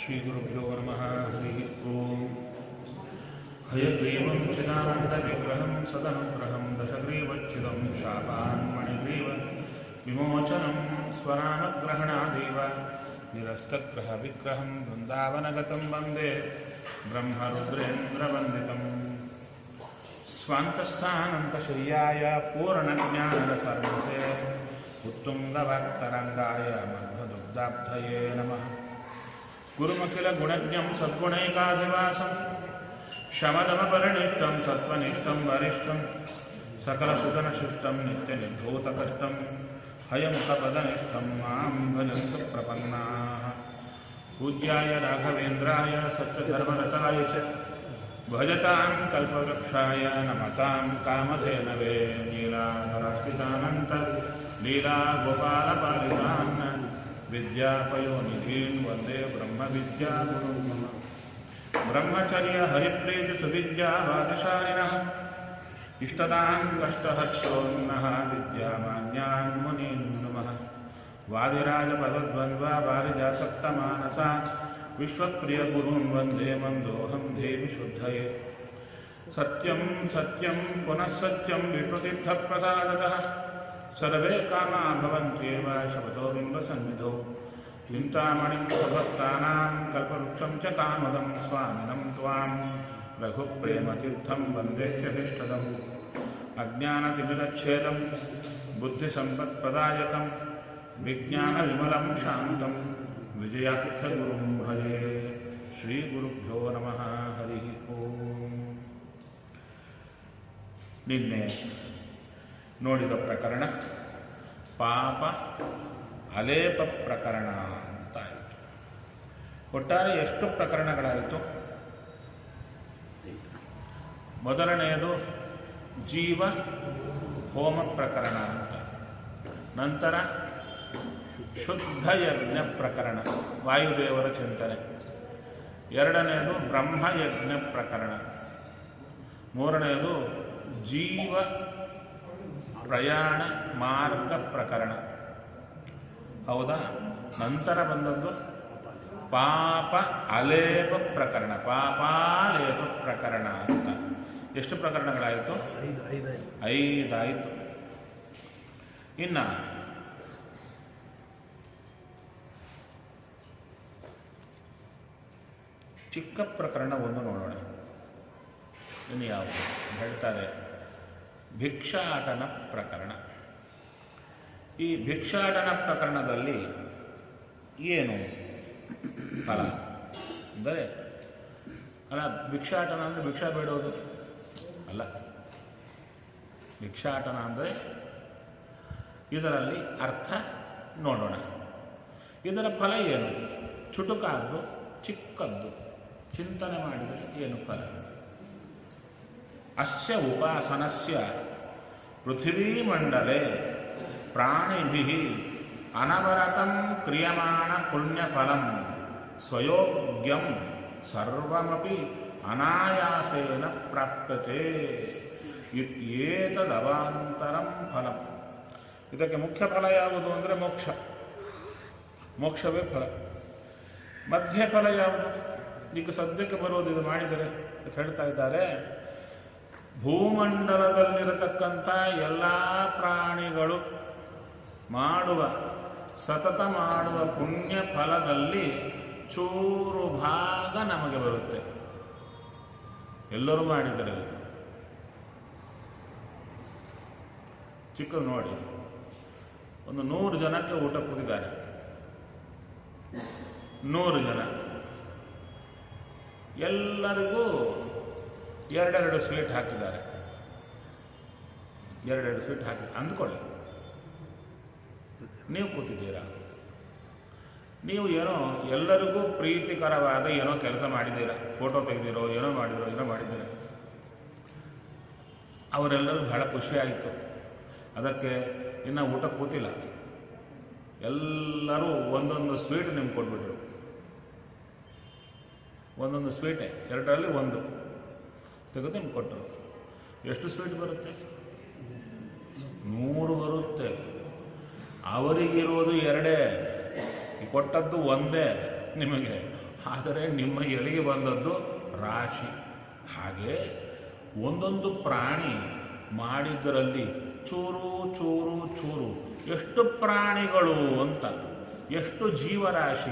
श्रीगुरुभ्यो नमः हरिः ओम् हयग्रीवं चिदानन्दविग्रहं सदनुग्रहं दशग्रीवच्छिदं शापान्मणिग्रीव विमोचनं स्वनामग्रहणादेव निरस्तग्रहविग्रहं वृन्दावनगतं वन्दे ब्रह्मरुद्रेन्द्रवन्दितम् स्वान्तस्थानन्तशय्याय पूर्णज्ञानरसर्वसे उत्तुङ्गभक्तरङ्गाय मध्वदुग्धाब्धये नमः गुरुमखिलगुणज्ञं सद्गुणैकाधिवासं शमदमपरिनिष्टं सत्त्वनिष्ठं वरिष्ठं सकलसुतनशिष्टं नित्यनिर्धूतकष्टं हयमुखपदनिष्ठं मां भजन्तु प्रपन्नाः पूज्याय राघवेन्द्राय सत्यधर्मरताय च भजतां कल्पवृक्षाय नमतां कामधेनवे नीलाधरास्थितानन्त लीलागोपालपालितान् विद्यापयोनिधीन् वन्दे ब्रह्मविद्यागुरुं मम ब्रह्मचर्य हरिप्रीतिसुविद्यावादशालिनः इष्टदान् कष्टहर्षोन्नः विद्यामान्यान् मुनीन् नमः वादिराजपदद्वन्द्वा वारिजासक्तमानसा विश्वप्रियगुरून् वन्दे मन्दोऽहं देवि शुद्धये सत्यं सत्यं पुनः सत्यं विष्णुतीर्थप्रसादतः सर्वे कामा भवन्त्येव शपथो बिम्बसन्निधौ चिन्तामणिं स्वभक्तानां कल्पवृक्षं च कामदं स्वामिनं त्वां रघुप्रेमतीर्थं वन्देह्यभीष्टदम् अज्ञानतिमिरच्छेदं बुद्धिसम्पत्प्रदायकं विज्ञानविमलं शान्तं विजयाख्यगुरुं भजे ಶ್ರೀಗುರುಭ್ಯೋ ನಮಃ ಹರಿ ಓಂ ನಿನ್ನೆ ನೋಡಿದ ಪ್ರಕರಣ ಪಾಪ ಅಲೇಪ ಪ್ರಕರಣ ಅಂತ ಆಯಿತು ಒಟ್ಟಾರೆ ಎಷ್ಟು ಪ್ರಕರಣಗಳಾಯಿತು ಮೊದಲನೆಯದು ಜೀವ ಹೋಮ ಪ್ರಕರಣ ಅಂತ ನಂತರ ಶುದ್ಧ ಯಜ್ಞ ಪ್ರಕರಣ ವಾಯುದೇವರ ಚಿಂತನೆ ಎರಡನೆಯದು ಬ್ರಹ್ಮಯಜ್ಞ ಪ್ರಕರಣ ಮೂರನೆಯದು ಜೀವ ಪ್ರಯಾಣ ಮಾರ್ಗ ಪ್ರಕರಣ ಹೌದಾ ನಂತರ ಬಂದದ್ದು ಪಾಪ ಅಲೇಪ ಪ್ರಕರಣ ಪಾಪಾಲೇಪ ಪ್ರಕರಣ ಅಂತ ಎಷ್ಟು ಪ್ರಕರಣಗಳಾಯಿತು ಐದು ಐದಾಯ್ತು ಐದಾಯಿತು ಇನ್ನು ಚಿಕ್ಕ ಪ್ರಕರಣ ಒಂದು ನೋಡೋಣ ಇನ್ನು ಯಾವುದು ಹೇಳ್ತಾರೆ ಭಿಕ್ಷಾಟನ ಪ್ರಕರಣ ಈ ಭಿಕ್ಷಾಟನ ಪ್ರಕರಣದಲ್ಲಿ ಏನು ಫಲ ಅಂದರೆ ಅಲ್ಲ ಭಿಕ್ಷಾಟನ ಅಂದರೆ ಭಿಕ್ಷಾ ಬೇಡೋದು ಅಲ್ಲ ಭಿಕ್ಷಾಟನ ಅಂದರೆ ಇದರಲ್ಲಿ ಅರ್ಥ ನೋಡೋಣ ಇದರ ಫಲ ಏನು ಚುಟುಕಾದ್ದು ಚಿಕ್ಕದ್ದು ಚಿಂತನೆ ಮಾಡಿದರೆ ಏನು ಫಲ ಅಸ್ಯ ಉಪಾಸನಸ್ಯ ಪೃಥಿವೀಮಂಡಲೆ ಪ್ರಾಣಿಭಿ ಅನವರತಂ ಕ್ರಿಯಮಾಣ ಪುಣ್ಯಫಲಂ ಸ್ವಯೋಗ್ಯಂ ಸರ್ವಮಪಿ ಅನಾಯಾಸೇನ ಪ್ರಾಪ್ಯತೆ ಇತ್ಯೇತದವಾಂತರಂ ಫಲಂ ಇದಕ್ಕೆ ಮುಖ್ಯ ಫಲ ಯಾವುದು ಅಂದರೆ ಮೋಕ್ಷ ಮೋಕ್ಷವೇ ಫಲ ಮಧ್ಯ ಫಲ ಯಾವುದು ಈಗ ಸದ್ಯಕ್ಕೆ ಬರೋದು ಇದು ಮಾಡಿದರೆ ಅಂತ ಹೇಳ್ತಾ ಇದ್ದಾರೆ ಭೂಮಂಡಲದಲ್ಲಿರತಕ್ಕಂಥ ಎಲ್ಲ ಪ್ರಾಣಿಗಳು ಮಾಡುವ ಸತತ ಮಾಡುವ ಪುಣ್ಯ ಫಲದಲ್ಲಿ ಚೂರು ಭಾಗ ನಮಗೆ ಬರುತ್ತೆ ಎಲ್ಲರೂ ಮಾಡಿದರೆ ಚಿಕ್ಕದು ನೋಡಿ ಒಂದು ನೂರು ಜನಕ್ಕೆ ಊಟ ಕೂತಿದ್ದಾರೆ ನೂರು ಜನ ಎಲ್ಲರಿಗೂ ಎರಡೆರಡು ಸ್ವೀಟ್ ಹಾಕಿದ್ದಾರೆ ಎರಡೆರಡು ಸ್ವೀಟ್ ಹಾಕಿ ಅಂದ್ಕೊಳ್ಳಿ ನೀವು ಕೂತಿದ್ದೀರಾ ನೀವು ಏನೋ ಎಲ್ಲರಿಗೂ ಪ್ರೀತಿಕರವಾದ ಏನೋ ಕೆಲಸ ಮಾಡಿದ್ದೀರಾ ಫೋಟೋ ತೆಗೆದಿರೋ ಏನೋ ಮಾಡಿರೋ ಏನೋ ಮಾಡಿದ್ದೀರಾ ಅವರೆಲ್ಲರೂ ಬಹಳ ಖುಷಿಯಾಯಿತು ಅದಕ್ಕೆ ಇನ್ನು ಊಟ ಕೂತಿಲ್ಲ ಎಲ್ಲರೂ ಒಂದೊಂದು ಸ್ವೀಟ್ ನಿಮ್ಗೆ ಕೊಟ್ಬಿಟ್ರು ಒಂದೊಂದು ಸ್ವೀಟೇ ಎರಡರಲ್ಲಿ ಒಂದು ತೆಗೆದು ನಿಮ್ಗೆ ಕೊಟ್ಟರು ಎಷ್ಟು ಸ್ವೀಟ್ ಬರುತ್ತೆ ನೂರು ಬರುತ್ತೆ ಅವರಿಗಿರೋದು ಎರಡೇ ಈ ಕೊಟ್ಟದ್ದು ಒಂದೇ ನಿಮಗೆ ಆದರೆ ನಿಮ್ಮ ಎಲೆಗೆ ಬಂದದ್ದು ರಾಶಿ ಹಾಗೆ ಒಂದೊಂದು ಪ್ರಾಣಿ ಮಾಡಿದ್ದರಲ್ಲಿ ಚೂರು ಚೂರು ಚೂರು ಎಷ್ಟು ಪ್ರಾಣಿಗಳು ಅಂತ ಎಷ್ಟು ಜೀವರಾಶಿ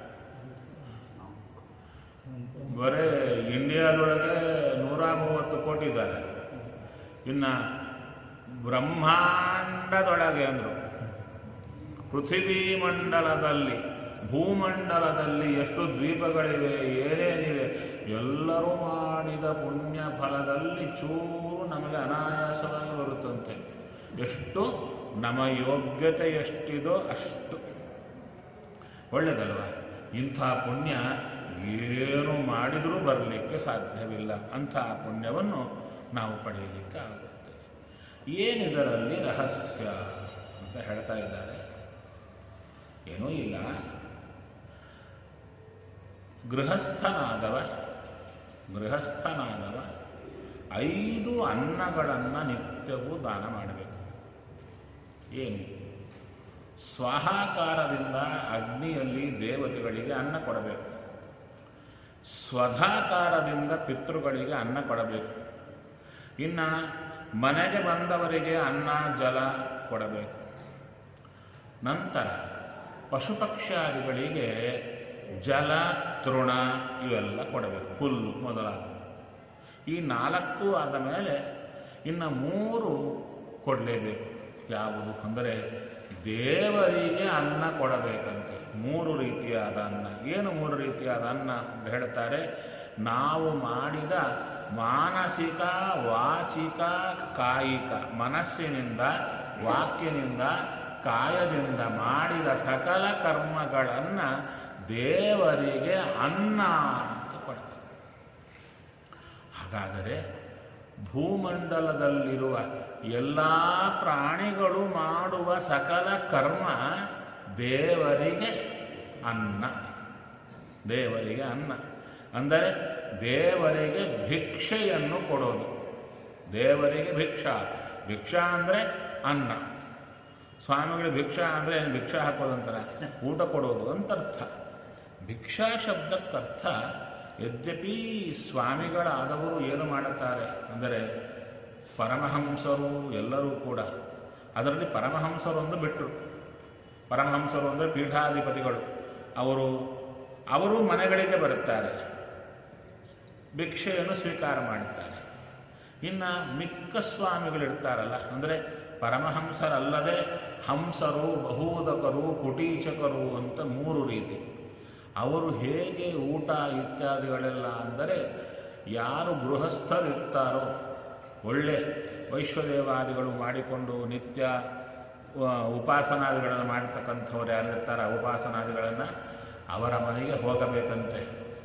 ಬರೇ ಇಂಡಿಯಾದೊಳಗೆ ನೂರ ಮೂವತ್ತು ಕೋಟಿ ಇದ್ದಾರೆ ಇನ್ನು ಬ್ರಹ್ಮಾಂಡದೊಳಗೆ ಅಂದರು ಪೃಥ್ವಿ ಮಂಡಲದಲ್ಲಿ ಭೂಮಂಡಲದಲ್ಲಿ ಎಷ್ಟು ದ್ವೀಪಗಳಿವೆ ಏನೇನಿವೆ ಎಲ್ಲರೂ ಮಾಡಿದ ಪುಣ್ಯ ಫಲದಲ್ಲಿ ಚೂರು ನಮಗೆ ಅನಾಯಾಸವಾಗಿ ಬರುತ್ತಂತೆ ಎಷ್ಟು ನಮ್ಮ ಯೋಗ್ಯತೆ ಎಷ್ಟಿದೋ ಅಷ್ಟು ಒಳ್ಳೆಯದಲ್ವ ಇಂಥ ಪುಣ್ಯ ಏನು ಮಾಡಿದರೂ ಬರಲಿಕ್ಕೆ ಸಾಧ್ಯವಿಲ್ಲ ಅಂಥ ಪುಣ್ಯವನ್ನು ನಾವು ಪಡೆಯಲಿಕ್ಕೆ ಆಗುತ್ತೆ ಏನಿದರಲ್ಲಿ ರಹಸ್ಯ ಅಂತ ಹೇಳ್ತಾ ಇದ್ದಾರೆ ಏನೂ ಇಲ್ಲ ಗೃಹಸ್ಥನಾದವ ಗೃಹಸ್ಥನಾದವ ಐದು ಅನ್ನಗಳನ್ನು ನಿತ್ಯವೂ ದಾನ ಮಾಡಬೇಕು ಏನು ಸ್ವಾಹಾಕಾರದಿಂದ ಅಗ್ನಿಯಲ್ಲಿ ದೇವತೆಗಳಿಗೆ ಅನ್ನ ಕೊಡಬೇಕು ಸ್ವಧಾಕಾರದಿಂದ ಪಿತೃಗಳಿಗೆ ಅನ್ನ ಕೊಡಬೇಕು ಇನ್ನು ಮನೆಗೆ ಬಂದವರಿಗೆ ಅನ್ನ ಜಲ ಕೊಡಬೇಕು ನಂತರ ಪಶುಪಕ್ಷಾದಿಗಳಿಗೆ ಜಲ ತೃಣ ಇವೆಲ್ಲ ಕೊಡಬೇಕು ಹುಲ್ಲು ಮೊದಲಾದ ಈ ನಾಲ್ಕು ಆದ ಮೇಲೆ ಇನ್ನು ಮೂರು ಕೊಡಲೇಬೇಕು ಯಾವುದು ಅಂದರೆ ದೇವರಿಗೆ ಅನ್ನ ಕೊಡಬೇಕಂತೆ ಮೂರು ರೀತಿಯಾದ ಅನ್ನ ಏನು ಮೂರು ರೀತಿಯಾದ ಅನ್ನ ಅಂತ ಹೇಳ್ತಾರೆ ನಾವು ಮಾಡಿದ ಮಾನಸಿಕ ವಾಚಿಕ ಕಾಯಿಕ ಮನಸ್ಸಿನಿಂದ ವಾಕ್ಯನಿಂದ ಕಾಯದಿಂದ ಮಾಡಿದ ಸಕಲ ಕರ್ಮಗಳನ್ನು ದೇವರಿಗೆ ಅನ್ನ ಅಂತ ಕೊಡಬೇಕು ಹಾಗಾದರೆ ಭೂಮಂಡಲದಲ್ಲಿರುವ ಎಲ್ಲ ಪ್ರಾಣಿಗಳು ಮಾಡುವ ಸಕಲ ಕರ್ಮ ದೇವರಿಗೆ ಅನ್ನ ದೇವರಿಗೆ ಅನ್ನ ಅಂದರೆ ದೇವರಿಗೆ ಭಿಕ್ಷೆಯನ್ನು ಕೊಡೋದು ದೇವರಿಗೆ ಭಿಕ್ಷಾ ಭಿಕ್ಷಾ ಅಂದರೆ ಅನ್ನ ಸ್ವಾಮಿಗಳು ಭಿಕ್ಷಾ ಅಂದರೆ ಏನು ಭಿಕ್ಷಾ ಹಾಕೋದಂತಾರ ಊಟ ಕೊಡೋದು ಅಂತ ಅರ್ಥ ಭಿಕ್ಷಾ ಶಬ್ದಕ್ಕರ್ಥ ಯದ್ಯಪಿ ಸ್ವಾಮಿಗಳಾದವರು ಏನು ಮಾಡುತ್ತಾರೆ ಅಂದರೆ ಪರಮಹಂಸರು ಎಲ್ಲರೂ ಕೂಡ ಅದರಲ್ಲಿ ಪರಮಹಂಸರು ಒಂದು ಬಿಟ್ಟರು ಪರಮಹಂಸರು ಅಂದರೆ ಪೀಠಾಧಿಪತಿಗಳು ಅವರು ಅವರು ಮನೆಗಳಿಗೆ ಬರುತ್ತಾರೆ ಭಿಕ್ಷೆಯನ್ನು ಸ್ವೀಕಾರ ಮಾಡುತ್ತಾರೆ ಇನ್ನು ಮಿಕ್ಕ ಸ್ವಾಮಿಗಳಿರ್ತಾರಲ್ಲ ಅಂದರೆ ಪರಮಹಂಸರಲ್ಲದೆ ಹಂಸರು ಬಹುದಕರು ಕುಟೀಚಕರು ಅಂತ ಮೂರು ರೀತಿ ಅವರು ಹೇಗೆ ಊಟ ಇತ್ಯಾದಿಗಳೆಲ್ಲ ಅಂದರೆ ಯಾರು ಗೃಹಸ್ಥರಿರ್ತಾರೋ ಒಳ್ಳೆ ವೈಶ್ವದೇವಾದಿಗಳು ಮಾಡಿಕೊಂಡು ನಿತ್ಯ ವ- ಉಪಾಸನಾದಿಗಳನ್ನು ಮಾಡ್ತಕ್ಕಂಥವ್ರು ಯಾರು ಇರ್ತಾರೆ ಆ ಉಪಾಸನಾದಿಗಳನ್ನು ಅವರ ಮನೆಗೆ ಹೋಗಬೇಕಂತೆ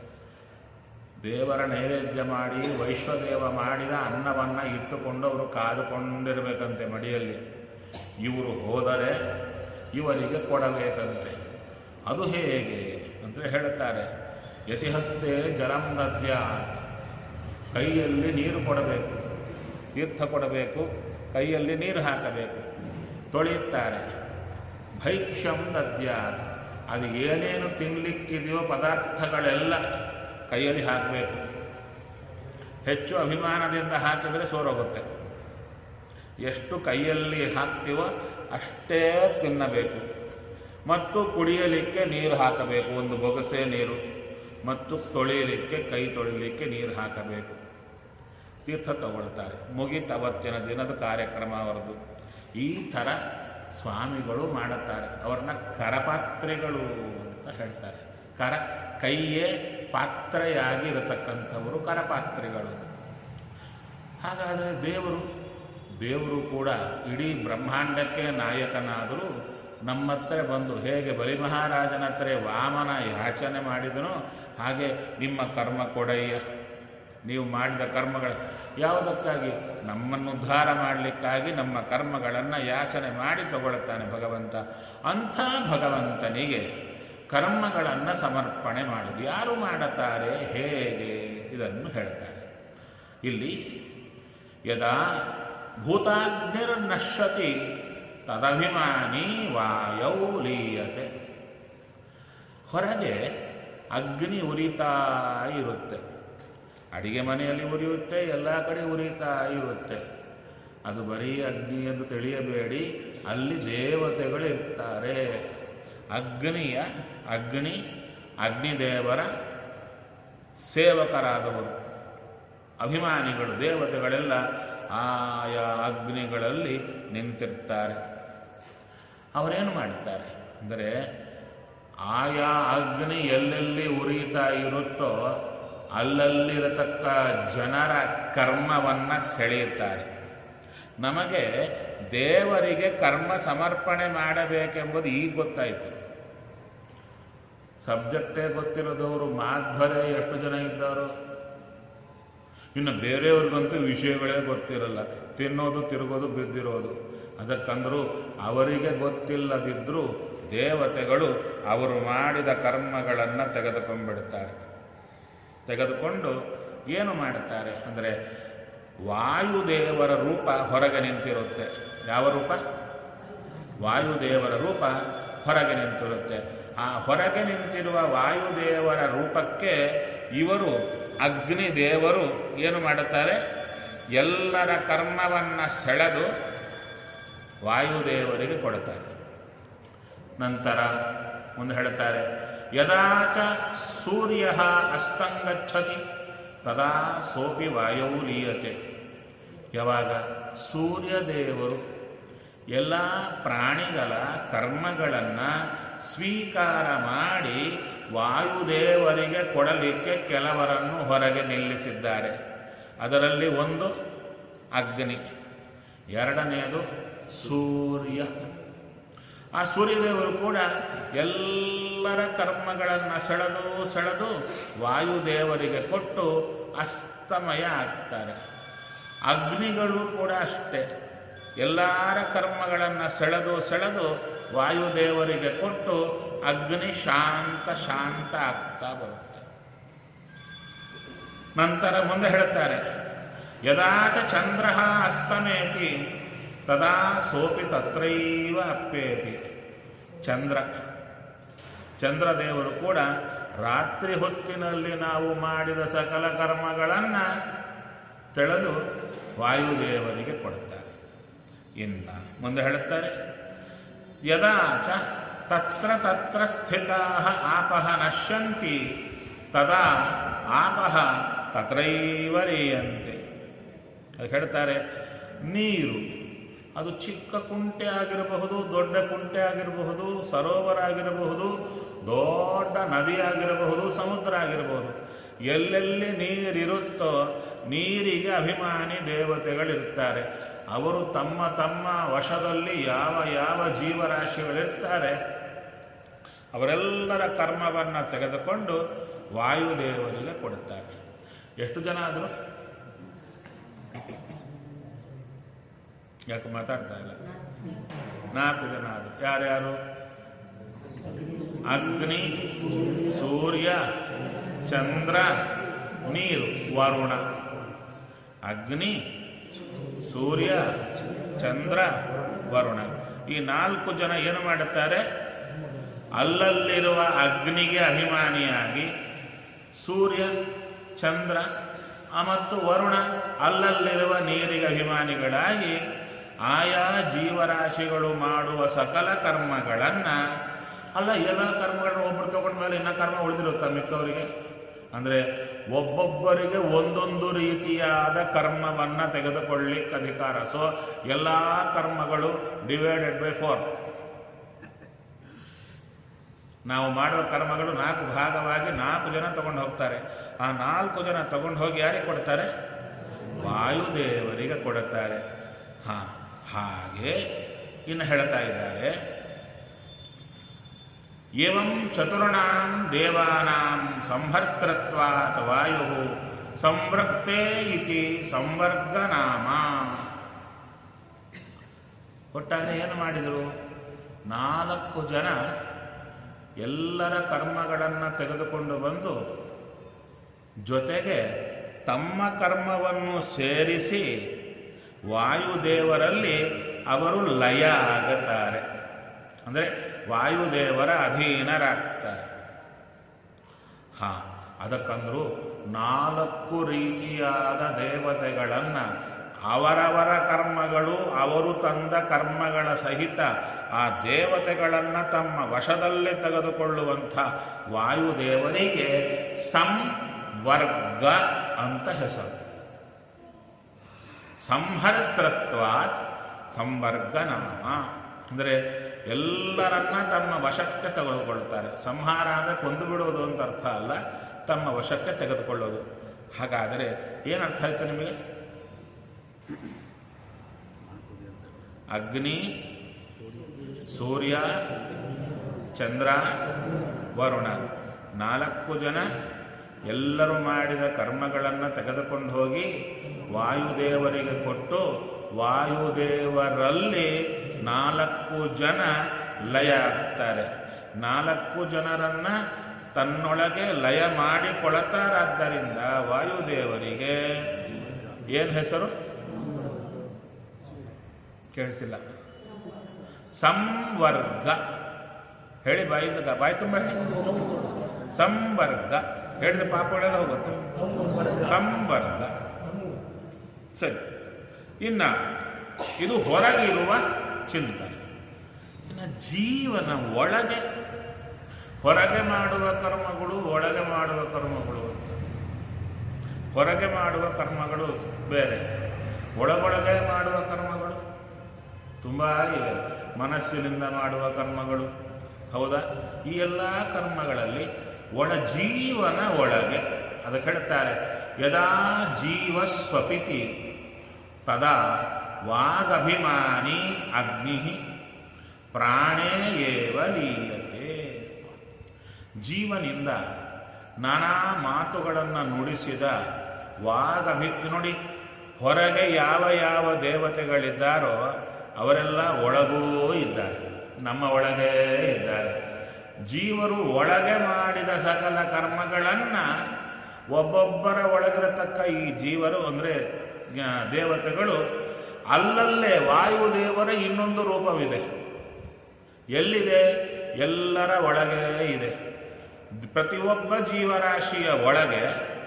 ದೇವರ ನೈವೇದ್ಯ ಮಾಡಿ ವೈಶ್ವದೇವ ಮಾಡಿದ ಅನ್ನವನ್ನು ಇಟ್ಟುಕೊಂಡು ಅವರು ಕಾದುಕೊಂಡಿರಬೇಕಂತೆ ಮಡಿಯಲ್ಲಿ ಇವರು ಹೋದರೆ ಇವರಿಗೆ ಕೊಡಬೇಕಂತೆ ಅದು ಹೇಗೆ ಅಂತ ಹೇಳುತ್ತಾರೆ ಯತಿಹಸ್ತೆ ಜಲಂ ದದ್ಯಾತ್ ಕೈಯಲ್ಲಿ ನೀರು ಕೊಡಬೇಕು ತೀರ್ಥ ಕೊಡಬೇಕು ಕೈಯಲ್ಲಿ ನೀರು ಹಾಕಬೇಕು ತೊಳೆಯುತ್ತಾರೆ ಭೈಕ್ಷ್ಯಂ ದದ್ಯಾತ್ ಅದು ಏನೇನು ತಿನ್ನಲಿಕ್ಕಿದೆಯೋ ಪದಾರ್ಥಗಳೆಲ್ಲ ಕೈಯಲ್ಲಿ ಹಾಕಬೇಕು ಹೆಚ್ಚು ಅಭಿಮಾನದಿಂದ ಹಾಕಿದರೆ ಸೋರೋಗುತ್ತೆ ಎಷ್ಟು ಕೈಯಲ್ಲಿ ಹಾಕ್ತೀವೋ ಅಷ್ಟೇ ತಿನ್ನಬೇಕು ಮತ್ತು ಕುಡಿಯಲಿಕ್ಕೆ ನೀರು ಹಾಕಬೇಕು ಒಂದು ಬೊಗಸೆ ನೀರು ಮತ್ತು ತೊಳೆಯಲಿಕ್ಕೆ ಕೈ ತೊಳಿಲಿಕ್ಕೆ ನೀರು ಹಾಕಬೇಕು ತೀರ್ಥ ತಗೊಳ್ತಾರೆ ಮುಗಿತು ಅವತ್ತಿನ ದಿನದ ಕಾರ್ಯಕ್ರಮ ಅವರದು ಈ ಥರ ಸ್ವಾಮಿಗಳು ಮಾಡುತ್ತಾರೆ ಅವ್ರನ್ನ ಕರಪಾತ್ರೆಗಳು ಅಂತ ಹೇಳ್ತಾರೆ ಕರ ಕೈಯೇ ಪಾತ್ರೆಯಾಗಿ ಇರತಕ್ಕಂಥವರು ಕರಪಾತ್ರೆಗಳು ಹಾಗಾದರೆ ದೇವರು ದೇವರು ಕೂಡ ಇಡೀ ಬ್ರಹ್ಮಾಂಡಕ್ಕೆ ನಾಯಕನಾದರೂ ನಮ್ಮ ಹತ್ರ ಬಂದು ಹೇಗೆ ಬಲಿ ಮಹಾರಾಜನ ಹತ್ರ ವಾಮನ ಯಾಚನೆ ಮಾಡಿದನೋ ಹಾಗೆ ನಿಮ್ಮ ಕರ್ಮ ಕೊಡಯ್ಯ ನೀವು ಮಾಡಿದ ಕರ್ಮಗಳ ಯಾವುದಕ್ಕಾಗಿ ನಮ್ಮನ್ನು ಉದ್ಧಾರ ಮಾಡಲಿಕ್ಕಾಗಿ ನಮ್ಮ ಕರ್ಮಗಳನ್ನು ಯಾಚನೆ ಮಾಡಿ ತಗೊಳ್ತಾನೆ ಭಗವಂತ ಅಂಥ ಭಗವಂತನಿಗೆ ಕರ್ಮಗಳನ್ನು ಸಮರ್ಪಣೆ ಮಾಡುವುದು ಯಾರು ಮಾಡುತ್ತಾರೆ ಹೇಗೆ ಇದನ್ನು ಹೇಳ್ತಾರೆ ಇಲ್ಲಿ ಯದಾ ಭೂತಾಗ್ನಿರ್ನಶ್ಯತಿ ತದಭಿಮಾನಿ ವಾಯೌ ಲೀಯತೆ ಹೊರಗೆ ಅಗ್ನಿ ಉರಿತಾ ಇರುತ್ತೆ ಅಡಿಗೆ ಮನೆಯಲ್ಲಿ ಉರಿಯುತ್ತೆ ಎಲ್ಲ ಕಡೆ ಉರಿತಾ ಇರುತ್ತೆ ಅದು ಬರೀ ಅಗ್ನಿ ಎಂದು ತಿಳಿಯಬೇಡಿ ಅಲ್ಲಿ ದೇವತೆಗಳು ಇರ್ತಾರೆ ಅಗ್ನಿಯ ಅಗ್ನಿ ಅಗ್ನಿದೇವರ ಸೇವಕರಾದವರು ಅಭಿಮಾನಿಗಳು ದೇವತೆಗಳೆಲ್ಲ ಆಯಾ ಅಗ್ನಿಗಳಲ್ಲಿ ನಿಂತಿರ್ತಾರೆ ಅವರೇನು ಮಾಡ್ತಾರೆ ಅಂದರೆ ಆಯಾ ಅಗ್ನಿ ಎಲ್ಲೆಲ್ಲಿ ಉರಿತಾ ಇರುತ್ತೋ ಅಲ್ಲಲ್ಲಿರತಕ್ಕ ಜನರ ಕರ್ಮವನ್ನು ಸೆಳೆಯುತ್ತಾರೆ ನಮಗೆ ದೇವರಿಗೆ ಕರ್ಮ ಸಮರ್ಪಣೆ ಮಾಡಬೇಕೆಂಬುದು ಈಗ ಗೊತ್ತಾಯಿತು ಸಬ್ಜೆಕ್ಟೇ ಗೊತ್ತಿರೋದವರು ಮಾಧ್ವರೇ ಎಷ್ಟು ಜನ ಇದ್ದಾರೋ ಇನ್ನು ಬೇರೆಯವ್ರಿಗಂತೂ ವಿಷಯಗಳೇ ಗೊತ್ತಿರಲ್ಲ ತಿನ್ನೋದು ತಿರುಗೋದು ಬಿದ್ದಿರೋದು ಅದಕ್ಕಂದರೂ ಅವರಿಗೆ ಗೊತ್ತಿಲ್ಲದಿದ್ದರೂ ದೇವತೆಗಳು ಅವರು ಮಾಡಿದ ಕರ್ಮಗಳನ್ನು ತೆಗೆದುಕೊಂಡ್ಬಿಡ್ತಾರೆ ತೆಗೆದುಕೊಂಡು ಏನು ಮಾಡುತ್ತಾರೆ ಅಂದರೆ ವಾಯುದೇವರ ರೂಪ ಹೊರಗೆ ನಿಂತಿರುತ್ತೆ ಯಾವ ರೂಪ ವಾಯುದೇವರ ರೂಪ ಹೊರಗೆ ನಿಂತಿರುತ್ತೆ ಆ ಹೊರಗೆ ನಿಂತಿರುವ ವಾಯುದೇವರ ರೂಪಕ್ಕೆ ಇವರು ಅಗ್ನಿ ದೇವರು ಏನು ಮಾಡುತ್ತಾರೆ ಎಲ್ಲರ ಕರ್ಮವನ್ನು ಸೆಳೆದು ವಾಯುದೇವರಿಗೆ ಕೊಡುತ್ತಾರೆ ನಂತರ ಮುಂದೆ ಹೇಳುತ್ತಾರೆ ಯದಾಚ ಸೂರ್ಯ ಅಸ್ತಂಗಚ್ಚತಿ ತದಾ ಸೋಪಿ ವಾಯು ಲೀಯತೆ ಯಾವಾಗ ಸೂರ್ಯದೇವರು ಎಲ್ಲ ಪ್ರಾಣಿಗಳ ಕರ್ಮಗಳನ್ನು ಸ್ವೀಕಾರ ಮಾಡಿ ವಾಯುದೇವರಿಗೆ ಕೊಡಲಿಕ್ಕೆ ಕೆಲವರನ್ನು ಹೊರಗೆ ನಿಲ್ಲಿಸಿದ್ದಾರೆ ಅದರಲ್ಲಿ ಒಂದು ಅಗ್ನಿ ಎರಡನೆಯದು ಸೂರ್ಯ ಆ ಸೂರ್ಯದೇವರು ಕೂಡ ಎಲ್ಲರ ಕರ್ಮಗಳನ್ನು ಸೆಳೆದು ಸೆಳೆದು ವಾಯುದೇವರಿಗೆ ಕೊಟ್ಟು ಅಸ್ತಮಯ ಆಗ್ತಾರೆ ಅಗ್ನಿಗಳು ಕೂಡ ಅಷ್ಟೇ ಎಲ್ಲರ ಕರ್ಮಗಳನ್ನು ಸೆಳೆದು ಸೆಳೆದು ವಾಯುದೇವರಿಗೆ ಕೊಟ್ಟು ಅಗ್ನಿ ಶಾಂತ ಶಾಂತ ಆಗ್ತಾ ಬರುತ್ತೆ ನಂತರ ಮುಂದೆ ಹೇಳುತ್ತಾರೆ ಯದಾಚ ಚಂದ್ರ ಅಸ್ತಮೇತಿ ತದಾ ಸೋಪಿ ತತ್ರೈವ ಅಪ್ಪೇತಿ ಚಂದ್ರ ಚಂದ್ರದೇವರು ಕೂಡ ರಾತ್ರಿ ಹೊತ್ತಿನಲ್ಲಿ ನಾವು ಮಾಡಿದ ಸಕಲ ಕರ್ಮಗಳನ್ನು ತೆಳೆದು ವಾಯುದೇವರಿಗೆ ಕೊಡುತ್ತಾರೆ ಇನ್ನು ಮುಂದೆ ಹೇಳುತ್ತಾರೆ ಯದಾಚ ತತ್ರ ತತ್ರ ಸ್ಥಿತಾ ಆಪಹ ನಶ್ಯಂತಿ ತದಾ ಆಪಹ ತತ್ರೈವ ಲೀಯಂತೆ ಅದು ಹೇಳ್ತಾರೆ ನೀರು ಅದು ಚಿಕ್ಕ ಕುಂಟೆ ಆಗಿರಬಹುದು ದೊಡ್ಡ ಕುಂಟೆ ಆಗಿರಬಹುದು ಸರೋವರ ಆಗಿರಬಹುದು ದೊಡ್ಡ ನದಿ ಆಗಿರಬಹುದು ಸಮುದ್ರ ಆಗಿರಬಹುದು ಎಲ್ಲೆಲ್ಲಿ ನೀರಿರುತ್ತೋ ನೀರಿಗೆ ಅಭಿಮಾನಿ ದೇವತೆಗಳಿರ್ತಾರೆ ಅವರು ತಮ್ಮ ತಮ್ಮ ವಶದಲ್ಲಿ ಯಾವ ಯಾವ ಜೀವರಾಶಿಗಳಿರ್ತಾರೆ ಅವರೆಲ್ಲರ ಕರ್ಮವನ್ನು ತೆಗೆದುಕೊಂಡು ವಾಯುದೇವರಿಗೆ ಕೊಡುತ್ತಾರೆ ಎಷ್ಟು ಜನ ಆದರು ಯಾಕೆ ಮಾತಾಡ್ತಾ ಇಲ್ಲ ನಾಲ್ಕು ಜನ ಆದರು ಯಾರ್ಯಾರು ಅಗ್ನಿ ಸೂರ್ಯ ಚಂದ್ರ ನೀರು ವರುಣ ಅಗ್ನಿ ಸೂರ್ಯ ಚಂದ್ರ ವರುಣ ಈ ನಾಲ್ಕು ಜನ ಏನು ಮಾಡುತ್ತಾರೆ ಅಲ್ಲಲ್ಲಿರುವ ಅಗ್ನಿಗೆ ಅಭಿಮಾನಿಯಾಗಿ ಸೂರ್ಯ ಚಂದ್ರ ಆ ಮತ್ತು ವರುಣ ಅಲ್ಲಲ್ಲಿರುವ ನೀರಿಗೆ ಅಭಿಮಾನಿಗಳಾಗಿ ಆಯಾ ಜೀವರಾಶಿಗಳು ಮಾಡುವ ಸಕಲ ಕರ್ಮಗಳನ್ನು ಅಲ್ಲ ಎಲ್ಲ ಕರ್ಮಗಳನ್ನ ಒಬ್ಬರು ತಗೊಂಡ ಮೇಲೆ ಇನ್ನ ಕರ್ಮ ಉಳಿದಿರುತ್ತಾ ಮಿಕ್ಕವರಿಗೆ ಅಂದರೆ ಒಬ್ಬೊಬ್ಬರಿಗೆ ಒಂದೊಂದು ರೀತಿಯಾದ ಕರ್ಮವನ್ನು ತೆಗೆದುಕೊಳ್ಳಿಕ್ಕೆ ಅಧಿಕಾರ ಸೊ ಎಲ್ಲ ಕರ್ಮಗಳು ಡಿವೈಡೆಡ್ ಬೈ ಫೋರ್ ನಾವು ಮಾಡುವ ಕರ್ಮಗಳು ನಾಲ್ಕು ಭಾಗವಾಗಿ ನಾಲ್ಕು ಜನ ತಗೊಂಡು ಹೋಗ್ತಾರೆ ಆ ನಾಲ್ಕು ಜನ ತಗೊಂಡು ಹೋಗಿ ಯಾರಿಗೆ ಕೊಡ್ತಾರೆ ವಾಯುದೇವರಿಗೆ ಕೊಡುತ್ತಾರೆ ಹಾ ಹಾಗೆ ಇನ್ನು ಹೇಳ್ತಾ ಇದ್ದಾರೆ ಏವಂ ಚತುರ್ಣಾಂ ದೇವಾನಾಂ ಸಂಭರ್ತೃತ್ವಾತ್ ವಾಯು ಸಂವೃಕ್ತೇ ಇತಿ ಸಂವರ್ಗನಾಮ ಒಟ್ಟಾರೆ ಏನು ಮಾಡಿದರು ನಾಲ್ಕು ಜನ ಎಲ್ಲರ ಕರ್ಮಗಳನ್ನು ತೆಗೆದುಕೊಂಡು ಬಂದು ಜೊತೆಗೆ ತಮ್ಮ ಕರ್ಮವನ್ನು ಸೇರಿಸಿ ವಾಯುದೇವರಲ್ಲಿ ಅವರು ಲಯ ಆಗುತ್ತಾರೆ ಅಂದರೆ ವಾಯುದೇವರ ಅಧೀನರಾಗ್ತಾರೆ ಹಾ ಅದಕ್ಕಂದ್ರು ನಾಲ್ಕು ರೀತಿಯಾದ ದೇವತೆಗಳನ್ನು ಅವರವರ ಕರ್ಮಗಳು ಅವರು ತಂದ ಕರ್ಮಗಳ ಸಹಿತ ಆ ದೇವತೆಗಳನ್ನು ತಮ್ಮ ವಶದಲ್ಲೇ ತೆಗೆದುಕೊಳ್ಳುವಂಥ ವಾಯುದೇವರಿಗೆ ಸಂವರ್ಗ ಅಂತ ಹೆಸರು ಸಂಹರ್ತೃತ್ವಾತ್ ಸಂವರ್ಗ ನಾಮ ಅಂದರೆ ಎಲ್ಲರನ್ನ ತಮ್ಮ ವಶಕ್ಕೆ ತೆಗೆದುಕೊಳ್ಳುತ್ತಾರೆ ಸಂಹಾರ ಅಂದರೆ ಕೊಂದು ಬಿಡುವುದು ಅಂತ ಅರ್ಥ ಅಲ್ಲ ತಮ್ಮ ವಶಕ್ಕೆ ತೆಗೆದುಕೊಳ್ಳೋದು ಹಾಗಾದರೆ ಏನರ್ಥ ಆಯ್ತು ನಿಮಗೆ ಅಗ್ನಿ ಸೂರ್ಯ ಚಂದ್ರ ವರುಣ ನಾಲ್ಕು ಜನ ಎಲ್ಲರೂ ಮಾಡಿದ ಕರ್ಮಗಳನ್ನು ತೆಗೆದುಕೊಂಡು ಹೋಗಿ ವಾಯುದೇವರಿಗೆ ಕೊಟ್ಟು ವಾಯುದೇವರಲ್ಲಿ ನಾಲ್ಕು ಜನ ಲಯ ಆಗ್ತಾರೆ ನಾಲ್ಕು ಜನರನ್ನ ತನ್ನೊಳಗೆ ಲಯ ಮಾಡಿಕೊಳ್ತಾರಾದ್ದರಿಂದ ವಾಯುದೇವರಿಗೆ ಏನು ಹೆಸರು ಕೇಳಿಸಿಲ್ಲ ಸಂವರ್ಗ ಹೇಳಿ ಬಾಯಿಂದ ಬಾಯಿ ತುಂಬ ಹೇಳಿ. ಸಂವರ್ಗ ಹೇಳಿದ್ರೆ ಪಾಪಗಳೆಲ್ಲ ಹೋಗುತ್ತೆ ಸಂವರ್ಗ ಸರಿ ಇನ್ನ ಇದು ಹೊರಗಿರುವ ಚಿಂತನೆ ಇನ್ನು ಜೀವನ ಒಳಗೆ ಹೊರಗೆ ಮಾಡುವ ಕರ್ಮಗಳು ಒಳಗೆ ಮಾಡುವ ಕರ್ಮಗಳು ಹೊರಗೆ ಮಾಡುವ ಕರ್ಮಗಳು ಬೇರೆ ಒಳಗೊಳಗೆ ಮಾಡುವ ಕರ್ಮಗಳು ತುಂಬ ಇವೆ ಮನಸ್ಸಿನಿಂದ ಮಾಡುವ ಕರ್ಮಗಳು ಹೌದಾ ಈ ಎಲ್ಲ ಕರ್ಮಗಳಲ್ಲಿ ಒಳ ಜೀವನ ಒಳಗೆ ಅದಕ್ಕೆ ಹೇಳ್ತಾರೆ ಯದಾ ಜೀವ ಸ್ವಪಿತಿ ತದಾ ವಾಗಭಿಮಾನಿ ಅಗ್ನಿ ಪ್ರಾಣೇ ಏವ ಲೀಯತೆ ಜೀವನಿಂದ ನಾನಾ ಮಾತುಗಳನ್ನು ನುಡಿಸಿದ ವಾಗಭಿ ನೋಡಿ ಹೊರಗೆ ಯಾವ ಯಾವ ದೇವತೆಗಳಿದ್ದಾರೋ ಅವರೆಲ್ಲ ಒಳಗೂ ಇದ್ದಾರೆ ನಮ್ಮ ಒಳಗೇ ಇದ್ದಾರೆ ಜೀವರು ಒಳಗೆ ಮಾಡಿದ ಸಕಲ ಕರ್ಮಗಳನ್ನು ಒಬ್ಬೊಬ್ಬರ ಒಳಗಿರತಕ್ಕ ಈ ಜೀವರು ಅಂದರೆ ದೇವತೆಗಳು ಅಲ್ಲಲ್ಲೇ ವಾಯುದೇವರ ಇನ್ನೊಂದು ರೂಪವಿದೆ ಎಲ್ಲಿದೆ ಎಲ್ಲರ ಒಳಗೆ ಇದೆ ಪ್ರತಿಯೊಬ್ಬ ಜೀವರಾಶಿಯ ಒಳಗೆ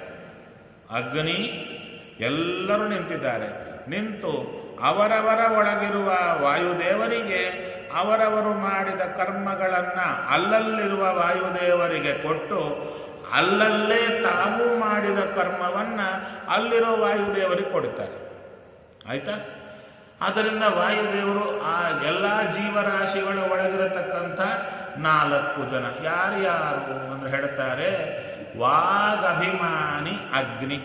ಅಗ್ನಿ ಎಲ್ಲರೂ ನಿಂತಿದ್ದಾರೆ ನಿಂತು ಅವರವರ ಒಳಗಿರುವ ವಾಯುದೇವರಿಗೆ ಅವರವರು ಮಾಡಿದ ಕರ್ಮಗಳನ್ನು ಅಲ್ಲಲ್ಲಿರುವ ವಾಯುದೇವರಿಗೆ ಕೊಟ್ಟು ಅಲ್ಲಲ್ಲೇ ತಾವು ಮಾಡಿದ ಕರ್ಮವನ್ನು ಅಲ್ಲಿರೋ ವಾಯುದೇವರಿಗೆ ಕೊಡುತ್ತಾರೆ ಆಯ್ತಾ ಆದ್ದರಿಂದ ವಾಯುದೇವರು ಆ ಎಲ್ಲ ಜೀವರಾಶಿಗಳ ಒಳಗಿರತಕ್ಕಂಥ ನಾಲ್ಕು ಜನ ಯಾರ್ಯಾರು ಅಂದ್ರೆ ಹೇಳ್ತಾರೆ ವಾಗಭಿಮಾನಿ ಅಗ್ನಿ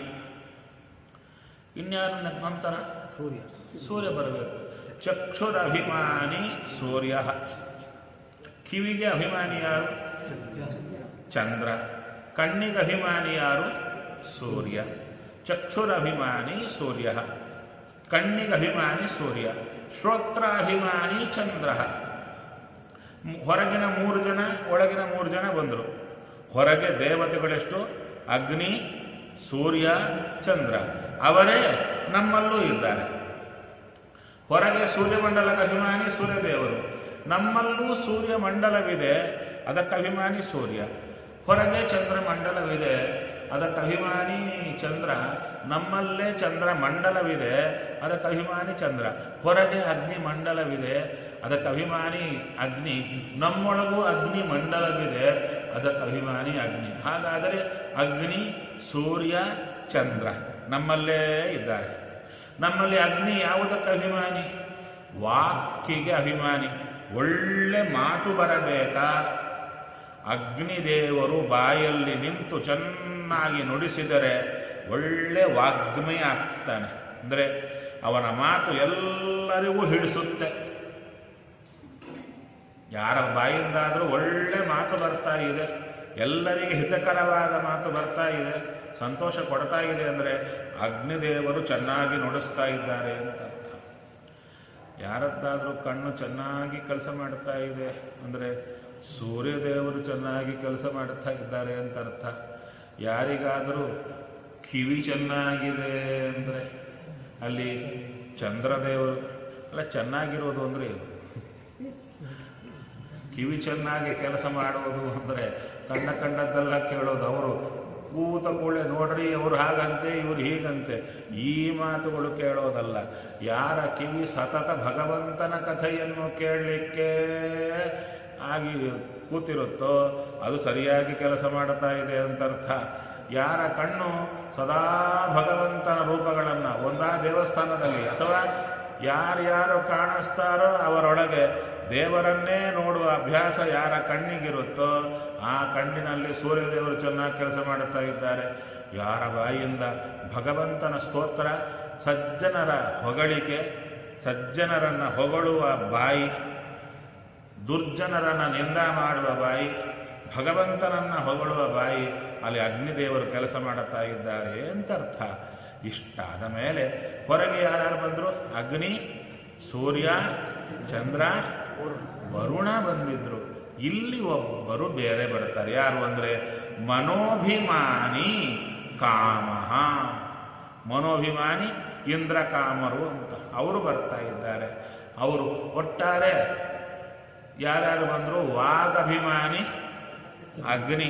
ಇನ್ಯಾರು ನಂತರ ಸೂರ್ಯ ಸೂರ್ಯ ಬರಬೇಕು ಚಕ್ಷುರಭಿಮಾನಿ ಸೂರ್ಯ ಕಿವಿಗೆ ಅಭಿಮಾನಿ ಯಾರು ಚಂದ್ರ ಕಣ್ಣಿಗೆ ಅಭಿಮಾನಿ ಯಾರು ಸೂರ್ಯ ಚಕ್ಷುರಭಿಮಾನಿ ಸೂರ್ಯ ಕಣ್ಣಿಗೆ ಅಭಿಮಾನಿ ಸೂರ್ಯ ಶ್ರೋತ್ರಾಭಿಮಾನಿ ಚಂದ್ರ ಹೊರಗಿನ ಮೂರು ಜನ ಒಳಗಿನ ಮೂರು ಜನ ಬಂದರು ಹೊರಗೆ ದೇವತೆಗಳೆಷ್ಟು ಅಗ್ನಿ ಸೂರ್ಯ ಚಂದ್ರ ಅವರೇ ನಮ್ಮಲ್ಲೂ ಇದ್ದಾರೆ ಹೊರಗೆ ಸೂರ್ಯಮಂಡಲಕ್ಕೆ ಅಭಿಮಾನಿ ಸೂರ್ಯದೇವರು ನಮ್ಮಲ್ಲೂ ಸೂರ್ಯಮಂಡಲವಿದೆ ಅದಕ್ಕೆ ಅಭಿಮಾನಿ ಸೂರ್ಯ ಹೊರಗೆ ಚಂದ್ರಮಂಡಲವಿದೆ ಅದಕ್ಕೆ ಅಭಿಮಾನಿ ಚಂದ್ರ ನಮ್ಮಲ್ಲೇ ಚಂದ್ರ ಮಂಡಲವಿದೆ ಅದಕ್ಕೆ ಅಭಿಮಾನಿ ಚಂದ್ರ ಹೊರಗೆ ಅಗ್ನಿ ಮಂಡಲವಿದೆ ಅದಕ್ಕೆ ಅಭಿಮಾನಿ ಅಗ್ನಿ ನಮ್ಮೊಳಗೂ ಅಗ್ನಿ ಮಂಡಲವಿದೆ ಅದಕ್ಕೆ ಅಭಿಮಾನಿ ಅಗ್ನಿ ಹಾಗಾದರೆ ಅಗ್ನಿ ಸೂರ್ಯ ಚಂದ್ರ ನಮ್ಮಲ್ಲೇ ಇದ್ದಾರೆ ನಮ್ಮಲ್ಲಿ ಅಗ್ನಿ ಯಾವುದಕ್ಕೆ ಅಭಿಮಾನಿ ವಾಕ್ಕಿಗೆ ಅಭಿಮಾನಿ ಒಳ್ಳೆ ಮಾತು ಬರಬೇಕಾ ಅಗ್ನಿದೇವರು ಬಾಯಲ್ಲಿ ನಿಂತು ಚೆನ್ನಾಗಿ ನುಡಿಸಿದರೆ ಒಳ್ಳೆ ವಾಗ್ಮಯ ಆಗ್ತಾನೆ ಅಂದರೆ ಅವನ ಮಾತು ಎಲ್ಲರಿಗೂ ಹಿಡಿಸುತ್ತೆ ಯಾರ ಬಾಯಿಂದಾದರೂ ಒಳ್ಳೆ ಮಾತು ಬರ್ತಾ ಇದೆ ಎಲ್ಲರಿಗೆ ಹಿತಕರವಾದ ಮಾತು ಬರ್ತಾ ಇದೆ ಸಂತೋಷ ಕೊಡ್ತಾ ಇದೆ ಅಂದರೆ ಅಗ್ನಿದೇವರು ಚೆನ್ನಾಗಿ ನುಡಿಸ್ತಾ ಇದ್ದಾರೆ ಅಂತ ಅರ್ಥ ಯಾರದ್ದಾದರೂ ಕಣ್ಣು ಚೆನ್ನಾಗಿ ಕೆಲಸ ಮಾಡ್ತಾ ಇದೆ ಅಂದರೆ ಸೂರ್ಯದೇವರು ಚೆನ್ನಾಗಿ ಕೆಲಸ ಮಾಡ್ತಾ ಇದ್ದಾರೆ ಅಂತ ಅರ್ಥ ಯಾರಿಗಾದರೂ ಕಿವಿ ಚೆನ್ನಾಗಿದೆ ಅಂದರೆ ಅಲ್ಲಿ ಚಂದ್ರದೇವರು ಅಲ್ಲ ಚೆನ್ನಾಗಿರೋದು ಅಂದರೆ ಏನು ಕಿವಿ ಚೆನ್ನಾಗಿ ಕೆಲಸ ಮಾಡುವುದು ಅಂದರೆ ಕಂಡ ಕಂಡದ್ದೆಲ್ಲ ಕೇಳೋದು ಅವರು ಕೂತ ಕೂಳೆ ನೋಡ್ರಿ ಅವ್ರು ಹಾಗಂತೆ ಇವ್ರು ಹೀಗಂತೆ ಈ ಮಾತುಗಳು ಕೇಳೋದಲ್ಲ ಯಾರ ಕಿವಿ ಸತತ ಭಗವಂತನ ಕಥೆಯನ್ನು ಕೇಳಲಿಕ್ಕೆ ಆಗಿ ಕೂತಿರುತ್ತೋ ಅದು ಸರಿಯಾಗಿ ಕೆಲಸ ಮಾಡ್ತಾ ಇದೆ ಅಂತ ಅರ್ಥ ಯಾರ ಕಣ್ಣು ಸದಾ ಭಗವಂತನ ರೂಪಗಳನ್ನು ಒಂದಾ ದೇವಸ್ಥಾನದಲ್ಲಿ ಅಥವಾ ಯಾರ್ಯಾರು ಕಾಣಿಸ್ತಾರೋ ಅವರೊಳಗೆ ದೇವರನ್ನೇ ನೋಡುವ ಅಭ್ಯಾಸ ಯಾರ ಕಣ್ಣಿಗಿರುತ್ತೋ ಆ ಕಣ್ಣಿನಲ್ಲಿ ಸೂರ್ಯದೇವರು ಚೆನ್ನಾಗಿ ಕೆಲಸ ಮಾಡುತ್ತಾ ಇದ್ದಾರೆ ಯಾರ ಬಾಯಿಯಿಂದ ಭಗವಂತನ ಸ್ತೋತ್ರ ಸಜ್ಜನರ ಹೊಗಳಿಕೆ ಸಜ್ಜನರನ್ನು ಹೊಗಳುವ ಬಾಯಿ ದುರ್ಜನರನ್ನು ನಿಂದ ಮಾಡುವ ಬಾಯಿ ಭಗವಂತನನ್ನು ಹೊಗಳುವ ಬಾಯಿ ಅಲ್ಲಿ ಅಗ್ನಿದೇವರು ಕೆಲಸ ಮಾಡುತ್ತಾ ಇದ್ದಾರೆ ಅಂತ ಅರ್ಥ ಇಷ್ಟಾದ ಮೇಲೆ ಹೊರಗೆ ಯಾರ್ಯಾರು ಬಂದರು ಅಗ್ನಿ ಸೂರ್ಯ ಚಂದ್ರ ವರುಣ ಬಂದಿದ್ರು ಇಲ್ಲಿ ಒಬ್ಬರು ಬೇರೆ ಬರ್ತಾರೆ ಯಾರು ಅಂದರೆ ಮನೋಭಿಮಾನಿ ಕಾಮಃ ಮನೋಭಿಮಾನಿ ಇಂದ್ರಕಾಮರು ಅಂತ ಅವರು ಬರ್ತಾ ಇದ್ದಾರೆ ಅವರು ಒಟ್ಟಾರೆ ಯಾರ್ಯಾರು ಬಂದರು ವಾಗಭಿಮಾನಿ ಅಗ್ನಿ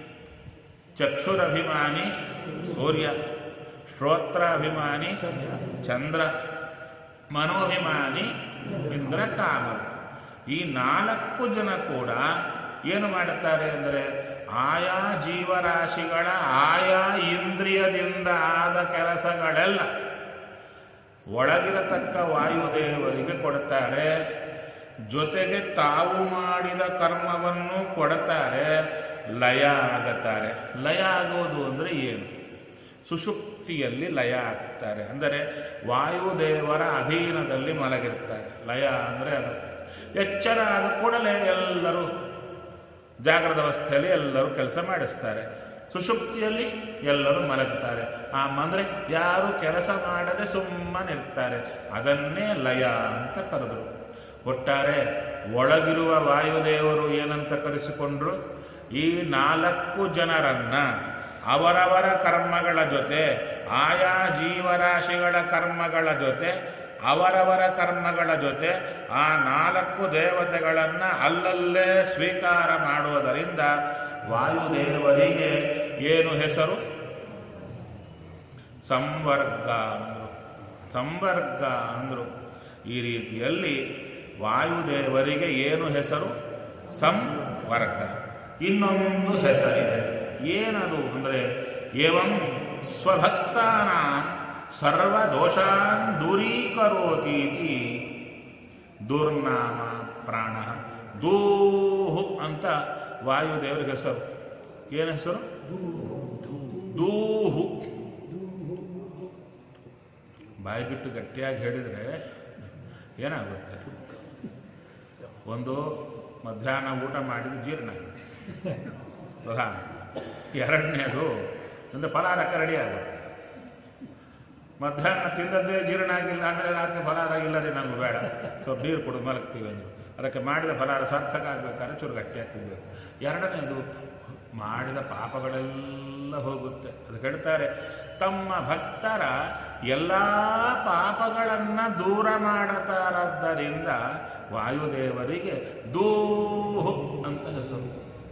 ಚಕ್ಷುರಭಿಮಾನಿ ಸೂರ್ಯ ಶ್ರೋತ್ರಾಭಿಮಾನಿ ಚಂದ್ರ ಮನೋಭಿಮಾನಿ ಇಂದ್ರ ಕಾಮರು ಈ ನಾಲ್ಕು ಜನ ಕೂಡ ಏನು ಮಾಡುತ್ತಾರೆ ಅಂದರೆ ಆಯಾ ಜೀವರಾಶಿಗಳ ಆಯಾ ಇಂದ್ರಿಯದಿಂದ ಆದ ಕೆಲಸಗಳೆಲ್ಲ ಒಳಗಿರತಕ್ಕ ವಾಯುದೇವರಿಗೆ ಕೊಡ್ತಾರೆ ಜೊತೆಗೆ ತಾವು ಮಾಡಿದ ಕರ್ಮವನ್ನು ಕೊಡುತ್ತಾರೆ ಲಯ ಆಗುತ್ತಾರೆ ಲಯ ಆಗೋದು ಅಂದರೆ ಏನು ಸುಷುಪ್ತಿಯಲ್ಲಿ ಲಯ ಆಗ್ತಾರೆ ಅಂದರೆ ವಾಯುದೇವರ ಅಧೀನದಲ್ಲಿ ಮಲಗಿರ್ತಾರೆ ಲಯ ಅಂದರೆ ಅದು ಎಚ್ಚರ ಆದ ಕೂಡಲೇ ಎಲ್ಲರೂ ಜಾಗ್ರದ ಅವಸ್ಥೆಯಲ್ಲಿ ಎಲ್ಲರೂ ಕೆಲಸ ಮಾಡಿಸ್ತಾರೆ ಸುಷುಪ್ತಿಯಲ್ಲಿ ಎಲ್ಲರೂ ಮಲಗುತ್ತಾರೆ ಆ ಅಂದರೆ ಯಾರು ಕೆಲಸ ಮಾಡದೆ ಸುಮ್ಮನಿರ್ತಾರೆ ಅದನ್ನೇ ಲಯ ಅಂತ ಕರೆದರು ಒಟ್ಟಾರೆ ಒಳಗಿರುವ ವಾಯುದೇವರು ಏನಂತ ಕರೆಸಿಕೊಂಡ್ರು ಈ ನಾಲ್ಕು ಜನರನ್ನ ಅವರವರ ಕರ್ಮಗಳ ಜೊತೆ ಆಯಾ ಜೀವರಾಶಿಗಳ ಕರ್ಮಗಳ ಜೊತೆ ಅವರವರ ಕರ್ಮಗಳ ಜೊತೆ ಆ ನಾಲ್ಕು ದೇವತೆಗಳನ್ನು ಅಲ್ಲಲ್ಲೇ ಸ್ವೀಕಾರ ಮಾಡುವುದರಿಂದ ವಾಯುದೇವರಿಗೆ ಏನು ಹೆಸರು ಸಂವರ್ಗ ಅಂದರು ಸಂವರ್ಗ ಅಂದರು ಈ ರೀತಿಯಲ್ಲಿ ವಾಯುದೇವರಿಗೆ ಏನು ಹೆಸರು ಸಂವರ್ಗ ಇನ್ನೊಂದು ಹೆಸರಿದೆ ಏನದು ಅಂದರೆ ಏವಂ ಸ್ವಭಕ್ತಾನ ಸರ್ವದೋಷಾನ್ ದೂರೀಕರೋತೀತಿ ದುರ್ನಾಮ ಪ್ರಾಣ ದೂಹು ಅಂತ ವಾಯುದೇವರಿಗೆ ಹೆಸರು ಏನು ಹೆಸರು ದೂಹು ಬಾಯಿ ಬಿಟ್ಟು ಗಟ್ಟಿಯಾಗಿ ಹೇಳಿದರೆ ಏನಾಗುತ್ತೆ ಒಂದು ಮಧ್ಯಾಹ್ನ ಊಟ ಮಾಡಿದ ಜೀರ್ಣ ಪ್ರಧಾನ ಎರಡನೇದು ಅಂದರೆ ಫಲಾರಕ್ಕೆ ರೆಡಿ ಆಗುತ್ತೆ ಮಧ್ಯಾಹ್ನ ತಿಂದದ್ದೇ ಜೀರ್ಣ ಆಗಿಲ್ಲ ಅಂದರೆ ರಾತ್ರಿ ಫಲಾರ ಇಲ್ಲ ರೀ ನಮ್ಗೆ ಬೇಡ ಸ್ವಲ್ಪ ನೀರು ಕೊಡು ಮಲಗ್ತೀವಿ ಅಂದರು ಅದಕ್ಕೆ ಮಾಡಿದ ಫಲಾರ ಸಾರ್ಥಕ ಆಗಬೇಕಾದ್ರೆ ಚೂರು ಗಟ್ಟಿ ಹಾಕ್ತಿರ್ಬೇಕು ಎರಡನೇದು ಮಾಡಿದ ಪಾಪಗಳೆಲ್ಲ ಹೋಗುತ್ತೆ ಅದಕ್ಕೆ ಹೇಳ್ತಾರೆ ತಮ್ಮ ಭಕ್ತರ ಎಲ್ಲ ಪಾಪಗಳನ್ನು ದೂರ ಮಾಡತಾರದ್ದರಿಂದ ವಾಯುದೇವರಿಗೆ ದೂಹು ಅಂತ ಹೆಸರು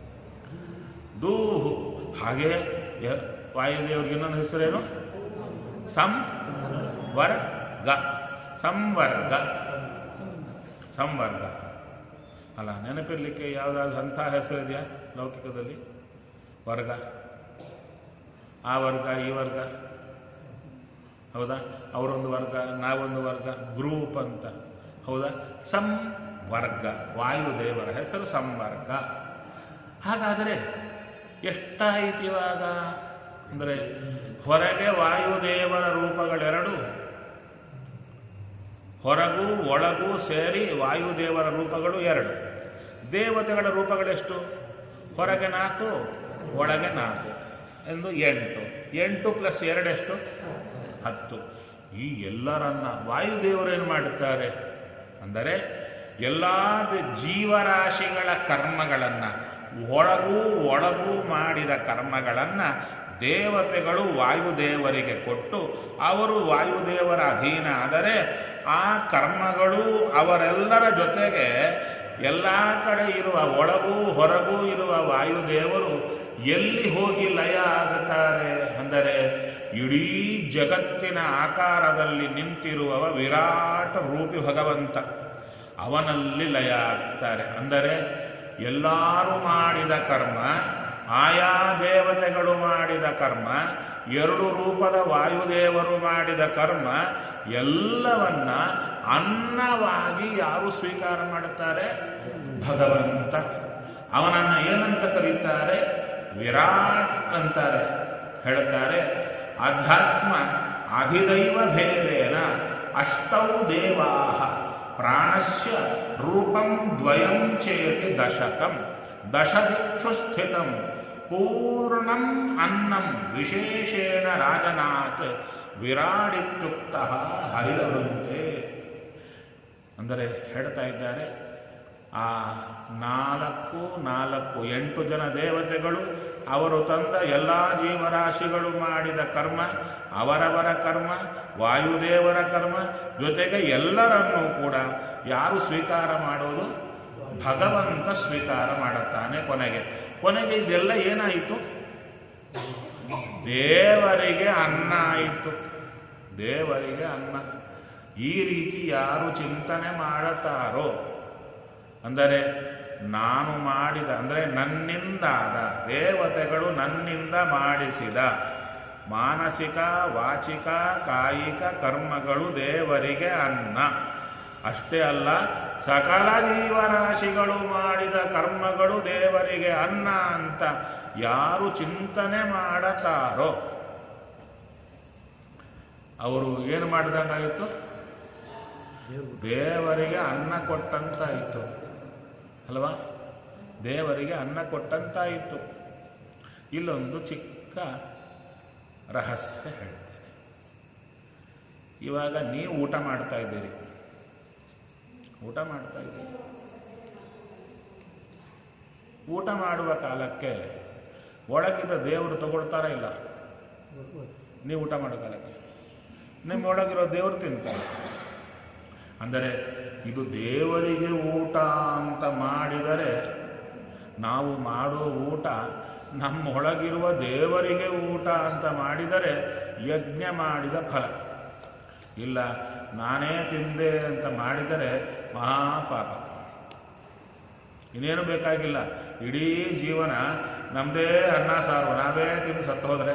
ದೂಹು ಹಾಗೆ ಯ- ವಾಯುದೇವರಿಗೆ ಇನ್ನೊಂದು ಹೆಸರೇನು ಸಂವರ್ಗ ಸಂವರ್ಗ ಸಂವರ್ಗ ಅಲ್ಲ ನೆನಪಿರ್ಲಿಕ್ಕೆ ಯಾವುದಾದ್ರು ಅಂಥ ಹೆಸರಿದೆಯಾ ಲೌಕಿಕದಲ್ಲಿ ವರ್ಗ ಆ ವರ್ಗ ಈ ವರ್ಗ ಹೌದಾ ಅವರೊಂದು ವರ್ಗ ನಾವೊಂದು ವರ್ಗ ಗ್ರೂಪ್ ಅಂತ ಹೌದಾ ಸಂವರ್ಗ ವಾಯುದೇವರ ಹೆಸರು ಸಂವರ್ಗ ಹಾಗಾದರೆ ಎಷ್ಟಾಯಿತು ಇವಾಗ ಅಂದರೆ ಹೊರಗೆ ವಾಯುದೇವರ ರೂಪಗಳೆರಡು ಹೊರಗೂ ಒಳಗೂ ಸೇರಿ ವಾಯುದೇವರ ರೂಪಗಳು ಎರಡು ದೇವತೆಗಳ ರೂಪಗಳೆಷ್ಟು ಹೊರಗೆ ನಾಲ್ಕು ಒಳಗೆ ನಾಲ್ಕು ಎಂದು ಎಂಟು ಎಂಟು ಪ್ಲಸ್ ಎರಡೆಷ್ಟು ಹತ್ತು ಈ ಎಲ್ಲರನ್ನ ವಾಯುದೇವರೇನು ಮಾಡುತ್ತಾರೆ ಅಂದರೆ ಎಲ್ಲ ದ- ಜೀವರಾಶಿಗಳ ಕರ್ಮಗಳನ್ನು ಒಳಗೂ ಒಳಗೂ ಮಾಡಿದ ಕರ್ಮಗಳನ್ನು ದೇವತೆಗಳು ವಾಯುದೇವರಿಗೆ ಕೊಟ್ಟು ಅವರು ವಾಯುದೇವರ ಅಧೀನ ಆದರೆ ಆ ಕರ್ಮಗಳು ಅವರೆಲ್ಲರ ಜೊತೆಗೆ ಎಲ್ಲ ಕಡೆ ಇರುವ ಒಳಗೂ ಹೊರಗೂ ಇರುವ ವಾಯುದೇವರು ಎಲ್ಲಿ ಹೋಗಿ ಲಯ ಆಗುತ್ತಾರೆ ಅಂದರೆ ಇಡೀ ಜಗತ್ತಿನ ಆಕಾರದಲ್ಲಿ ನಿಂತಿರುವವ ವಿರಾಟ ರೂಪಿ ಭಗವಂತ ಅವನಲ್ಲಿ ಲಯ ಆಗ್ತಾರೆ ಅಂದರೆ ಎಲ್ಲರೂ ಮಾಡಿದ ಕರ್ಮ ಆಯಾ ದೇವತೆಗಳು ಮಾಡಿದ ಕರ್ಮ ಎರಡು ರೂಪದ ವಾಯುದೇವರು ಮಾಡಿದ ಕರ್ಮ ಎಲ್ಲವನ್ನ ಅನ್ನವಾಗಿ ಯಾರು ಸ್ವೀಕಾರ ಮಾಡುತ್ತಾರೆ ಭಗವಂತ ಅವನನ್ನು ಏನಂತ ಕರೀತಾರೆ ವಿರಾಟ್ ಅಂತಾರೆ ಹೇಳುತ್ತಾರೆ ಅಧ್ಯಾತ್ಮ ಅಧಿದೈವ ಭೇದೇನ ಅಷ್ಟೌ ದೇವಾ ಪ್ರಾಣಸ್ಯ ರೂಪಂ ದ್ವಯಂ ಚೇತಿ ದಶಕಂ ದಶದಿಕ್ಷು ಸ್ಥಿತಂ ಪೂರ್ಣಂ ಅನ್ನಂ ವಿಶೇಷೇಣ ರಾಜನಾಥ್ ವಿರಾಡಿತ್ಯುಕ್ತ ಹರಿರವೃಂತೆ ಅಂದರೆ ಹೇಳ್ತಾ ಇದ್ದಾರೆ ಆ ನಾಲ್ಕು ನಾಲ್ಕು ಎಂಟು ಜನ ದೇವತೆಗಳು ಅವರು ತಂದ ಎಲ್ಲ ಜೀವರಾಶಿಗಳು ಮಾಡಿದ ಕರ್ಮ ಅವರವರ ಕರ್ಮ ವಾಯುದೇವರ ಕರ್ಮ ಜೊತೆಗೆ ಎಲ್ಲರನ್ನೂ ಕೂಡ ಯಾರು ಸ್ವೀಕಾರ ಮಾಡೋದು ಭಗವಂತ ಸ್ವೀಕಾರ ಮಾಡುತ್ತಾನೆ ಕೊನೆಗೆ ಕೊನೆಗೆ ಇದೆಲ್ಲ ಏನಾಯಿತು ದೇವರಿಗೆ ಅನ್ನ ಆಯಿತು ದೇವರಿಗೆ ಅನ್ನ ಈ ರೀತಿ ಯಾರು ಚಿಂತನೆ ಮಾಡುತ್ತಾರೋ ಅಂದರೆ ನಾನು ಮಾಡಿದ ಅಂದರೆ ನನ್ನಿಂದಾದ ದೇವತೆಗಳು ನನ್ನಿಂದ ಮಾಡಿಸಿದ ಮಾನಸಿಕ ವಾಚಿಕ ಕಾಯಿಕ ಕರ್ಮಗಳು ದೇವರಿಗೆ ಅನ್ನ ಅಷ್ಟೇ ಅಲ್ಲ ಸಕಲ ಜೀವರಾಶಿಗಳು ಮಾಡಿದ ಕರ್ಮಗಳು ದೇವರಿಗೆ ಅನ್ನ ಅಂತ ಯಾರು ಚಿಂತನೆ ಮಾಡತಾರೋ ಅವರು ಏನು ಮಾಡಿದಂಗಾಯಿತು ದೇವರಿಗೆ ಅನ್ನ ಕೊಟ್ಟಂತಾಯಿತು ಅಲ್ವಾ ದೇವರಿಗೆ ಅನ್ನ ಕೊಟ್ಟಂತಾಯಿತು ಇಲ್ಲೊಂದು ಚಿಕ್ಕ ರಹಸ್ಯ ಹೇಳ್ತೇನೆ ಇವಾಗ ನೀವು ಊಟ ಮಾಡ್ತಾ ಇದ್ದೀರಿ ಊಟ ಮಾಡ್ತಾ ಇದ್ದೀರಿ ಊಟ ಮಾಡುವ ಕಾಲಕ್ಕೆ ಒಳಗಿದ ದೇವರು ತಗೊಳ್ತಾರ ಇಲ್ಲ ನೀವು ಊಟ ಮಾಡೋ ಕಾಲಕ್ಕೆ ನಿಮ್ಮ ಒಳಗಿರೋ ದೇವರು ತಿಂತಾರೆ ಅಂದರೆ ಇದು ದೇವರಿಗೆ ಊಟ ಅಂತ ಮಾಡಿದರೆ ನಾವು ಮಾಡೋ ಊಟ ನಮ್ಮೊಳಗಿರುವ ದೇವರಿಗೆ ಊಟ ಅಂತ ಮಾಡಿದರೆ ಯಜ್ಞ ಮಾಡಿದ ಫಲ ಇಲ್ಲ ನಾನೇ ತಿಂದೆ ಅಂತ ಮಾಡಿದರೆ ಮಹಾಪಾಪ ಇನ್ನೇನು ಬೇಕಾಗಿಲ್ಲ ಇಡೀ ಜೀವನ ನಮ್ಮದೇ ಅನ್ನ ಸಾರು ನಾವೇ ತಿಂದು ಸತ್ತು ಹೋದರೆ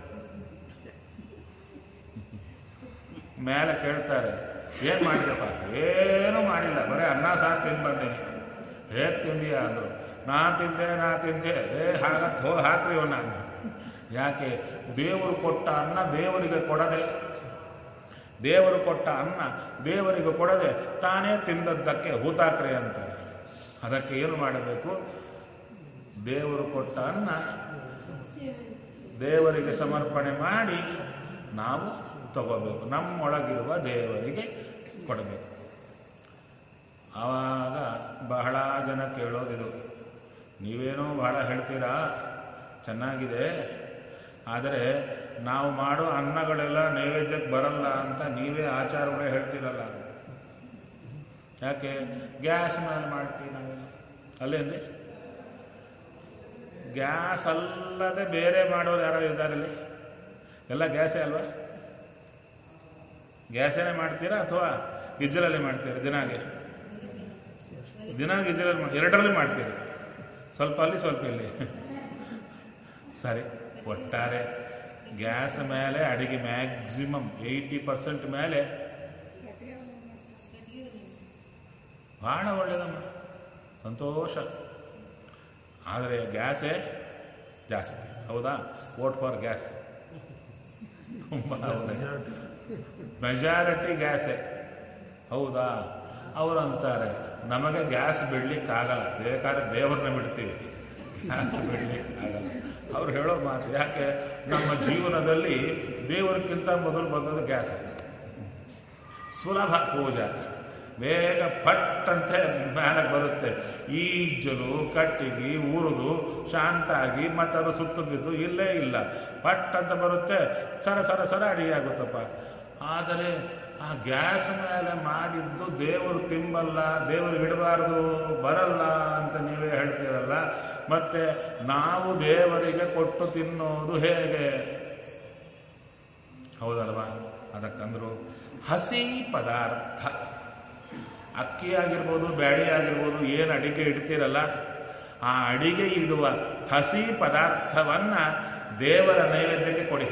ಮೇಲೆ ಕೇಳ್ತಾರೆ ಏನು ಮಾಡಿದಪ್ಪ ಏನೂ ಮಾಡಿಲ್ಲ ಬರೀ ಅನ್ನ ಸಾರು ತಿಂದು ಬಂದೇನೆ ಹೇಗೆ ತಿಂದೀಯ ಅಂದರು ನಾ ತಿಂದೆ ನಾ ತಿಂದೆ ಏ ಹಾಗಕ್ಕೆ ಹೋಗಿ ಹಾಕ್ರಿ ಅವನ್ನ ಅಂದ್ರು. ಯಾಕೆ ದೇವರು ಕೊಟ್ಟ ಅನ್ನ ದೇವರಿಗೆ ಕೊಡದೆ ದೇವರು ಕೊಟ್ಟ ಅನ್ನ ದೇವರಿಗೆ ಕೊಡದೆ ತಾನೇ ತಿಂದದ್ದಕ್ಕೆ ಹೂತಾಕ್ರಿ ಅಂತಾರೆ ಅದಕ್ಕೆ ಏನು ಮಾಡಬೇಕು ದೇವರು ಕೊಟ್ಟ ಅನ್ನ ದೇವರಿಗೆ ಸಮರ್ಪಣೆ ಮಾಡಿ ನಾವು ತಗೋಬೇಕು ನಮ್ಮೊಳಗಿರುವ ದೇವರಿಗೆ ಕೊಡಬೇಕು ಆವಾಗ ಬಹಳ ಜನ ಕೇಳೋದಿದು ನೀವೇನೋ ಬಹಳ ಹೇಳ್ತೀರಾ ಚೆನ್ನಾಗಿದೆ ಆದರೆ ನಾವು ಮಾಡೋ ಅನ್ನಗಳೆಲ್ಲ ನೈವೇದ್ಯಕ್ಕೆ ಬರಲ್ಲ ಅಂತ ನೀವೇ ಆಚಾರಗಳೇ ಹೇಳ್ತೀರಲ್ಲ ಯಾಕೆ ಗ್ಯಾಸ್ ಮೇಲೆ ಮಾಡ್ತೀವಿ ನಾವೆಲ್ಲ ಅಲ್ಲೇನ್ರಿ ಗ್ಯಾಸ್ ಅಲ್ಲದೆ ಬೇರೆ ಮಾಡೋರು ಯಾರು ಇದ್ದಾರಲ್ಲಿ ಎಲ್ಲ ಗ್ಯಾಸೇ ಅಲ್ವಾ ಗ್ಯಾಸೇನೆ ಮಾಡ್ತೀರಾ ಅಥವಾ ಗಿಜ್ಜಲಲ್ಲಿ ಮಾಡ್ತೀರಾ ದಿನಾಗೆ ದಿನ ಗಿಜ್ಜಲಲ್ಲಿ ಮಾಡಿ ಎರಡರಲ್ಲಿ ಮಾಡ್ತೀರಿ ಸ್ವಲ್ಪ ಅಲ್ಲಿ ಸ್ವಲ್ಪ ಇಲ್ಲಿ ಸರಿ ಒಟ್ಟಾರೆ ಗ್ಯಾಸ್ ಮೇಲೆ ಅಡಿಗೆ ಮ್ಯಾಕ್ಸಿಮಮ್ ಏಯ್ಟಿ ಪರ್ಸೆಂಟ್ ಮೇಲೆ ಭಾಳ ಒಳ್ಳೆಯದಮ್ಮ ಸಂತೋಷ ಆದರೆ ಗ್ಯಾಸೇ ಜಾಸ್ತಿ ಹೌದಾ ವೋಟ್ ಫಾರ್ ಗ್ಯಾಸ್ ತುಂಬ ಮೆಜಾರಿಟಿ ಗ್ಯಾಸೇ ಹೌದಾ ಅವರು ಅಂತಾರೆ ನಮಗೆ ಗ್ಯಾಸ್ ಬಿಡ್ಲಿಕ್ಕಾಗಲ್ಲ ಬೇಕಾದ್ರೆ ದೇವ್ರನ್ನ ಬಿಡ್ತೀವಿ ಗ್ಯಾಸ್ ಬಿಡ್ಲಿಕ್ಕಾಗಲ್ಲ ಅವ್ರು ಹೇಳೋ ಮಾತು ಯಾಕೆ ನಮ್ಮ ಜೀವನದಲ್ಲಿ ದೇವರಕ್ಕಿಂತ ಮೊದಲು ಬಂದದ್ದು ಗ್ಯಾಸ್ ಸುಲಭ ಪೂಜಾ ಬೇಗ ಪಟ್ ಅಂತ ಮೇಲೆ ಬರುತ್ತೆ ಈಜಲು ಕಟ್ಟಿಗೆ ಉರಿದು ಶಾಂತಾಗಿ ಮತ್ತು ಅದು ಸುತ್ತು ಬಿದ್ದು ಇಲ್ಲೇ ಇಲ್ಲ ಪಟ್ ಅಂತ ಬರುತ್ತೆ ಸರ ಸರ ಸರ ಅಡಿಗೆ ಆಗುತ್ತಪ್ಪ ಆದರೆ ಆ ಗ್ಯಾಸ್ ಮೇಲೆ ಮಾಡಿದ್ದು ದೇವರು ತಿಂಬಲ್ಲ ದೇವರಿಗೆ ಇಡಬಾರ್ದು ಬರಲ್ಲ ಅಂತ ನೀವೇ ಹೇಳ್ತೀರಲ್ಲ ಮತ್ತೆ ನಾವು ದೇವರಿಗೆ ಕೊಟ್ಟು ತಿನ್ನೋದು ಹೇಗೆ ಹೌದಲ್ವಾ ಅದಕ್ಕಂದ್ರು ಹಸಿ ಪದಾರ್ಥ ಅಕ್ಕಿ ಆಗಿರ್ಬೋದು ಬ್ಯಾಡಿ ಆಗಿರ್ಬೋದು ಏನು ಅಡಿಗೆ ಇಡ್ತೀರಲ್ಲ ಆ ಅಡಿಗೆ ಇಡುವ ಹಸಿ ಪದಾರ್ಥವನ್ನ ದೇವರ ನೈವೇದ್ಯಕ್ಕೆ ಕೊಡಿ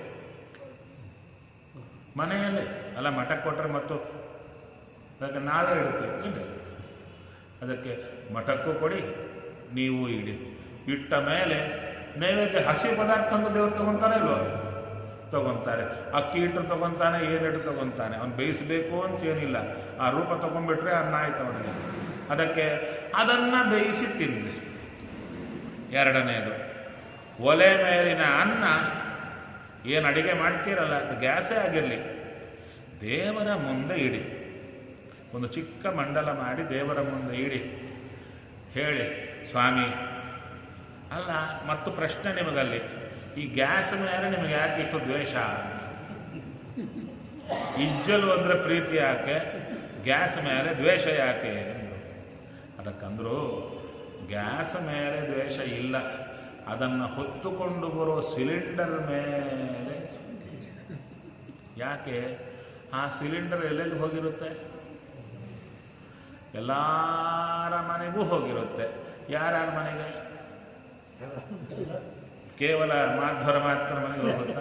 ಮನೆಯಲ್ಲೇ ಅಲ್ಲ ಮಠಕ್ಕೆ ಕೊಟ್ಟರೆ ಮತ್ತು ಅದಕ್ಕೆ ನಾವೇ ಇಡ್ತೀವಿ ಇಲ್ಲ ಅದಕ್ಕೆ ಮಠಕ್ಕೂ ಕೊಡಿ ನೀವು ಇಡಿ ಇಟ್ಟ ಮೇಲೆ ನೈವೇದ್ಯ ಹಸಿ ಪದಾರ್ಥ ಅಂತ ದೇವ್ರು ತಗೊಂತಾರೆ ಇಲ್ವೋ ತಗೊಂತಾರೆ ಅಕ್ಕಿ ಹಿಟ್ಟು ತಗೊಂತಾನೆ ಏನಿಟ್ಟು ತಗೊಂತಾನೆ ಅವ್ನು ಬೇಯಿಸಬೇಕು ಅಂತ ಏನಿಲ್ಲ ಆ ರೂಪ ತಗೊಂಡ್ಬಿಟ್ರೆ ಅನ್ನ ಆಯ್ತು ಅವನಿಗೆ ಅದಕ್ಕೆ ಅದನ್ನು ಬೇಯಿಸಿ ತಿನ್ನಿ ಎರಡನೇದು ಒಲೆ ಮೇಲಿನ ಅನ್ನ ಏನು ಅಡಿಗೆ ಮಾಡ್ತೀರಲ್ಲ ಅದು ಗ್ಯಾಸೇ ಆಗಿರಲಿ ದೇವರ ಮುಂದೆ ಇಡಿ ಒಂದು ಚಿಕ್ಕ ಮಂಡಲ ಮಾಡಿ ದೇವರ ಮುಂದೆ ಇಡಿ ಹೇಳಿ ಸ್ವಾಮಿ ಅಲ್ಲ ಮತ್ತು ಪ್ರಶ್ನೆ ನಿಮಗಲ್ಲಿ ಈ ಗ್ಯಾಸ್ ಮೇಲೆ ನಿಮಗೆ ಯಾಕೆ ಇಷ್ಟು ದ್ವೇಷ ಇಜ್ಜಲು ಅಂದರೆ ಪ್ರೀತಿ ಯಾಕೆ ಗ್ಯಾಸ್ ಮೇಲೆ ದ್ವೇಷ ಯಾಕೆ ಅಂದ್ರು. ಅದಕ್ಕಂದ್ರು ಗ್ಯಾಸ್ ಮೇಲೆ ದ್ವೇಷ ಇಲ್ಲ ಅದನ್ನು ಹೊತ್ತುಕೊಂಡು ಬರೋ ಸಿಲಿಂಡರ್ ಮೇಲೆ ಯಾಕೆ ಆ ಸಿಲಿಂಡರ್ ಎಲ್ಲೆಲ್ಲಿ ಹೋಗಿರುತ್ತೆ ಎಲ್ಲರ ಮನೆಗೂ ಹೋಗಿರುತ್ತೆ ಯಾರ್ಯಾರ ಮನೆಗೆ ಕೇವಲ ಮಾಧ್ವರ ಮಾತ್ರ ಮನೆಗೆ ಹೋಗುತ್ತೆ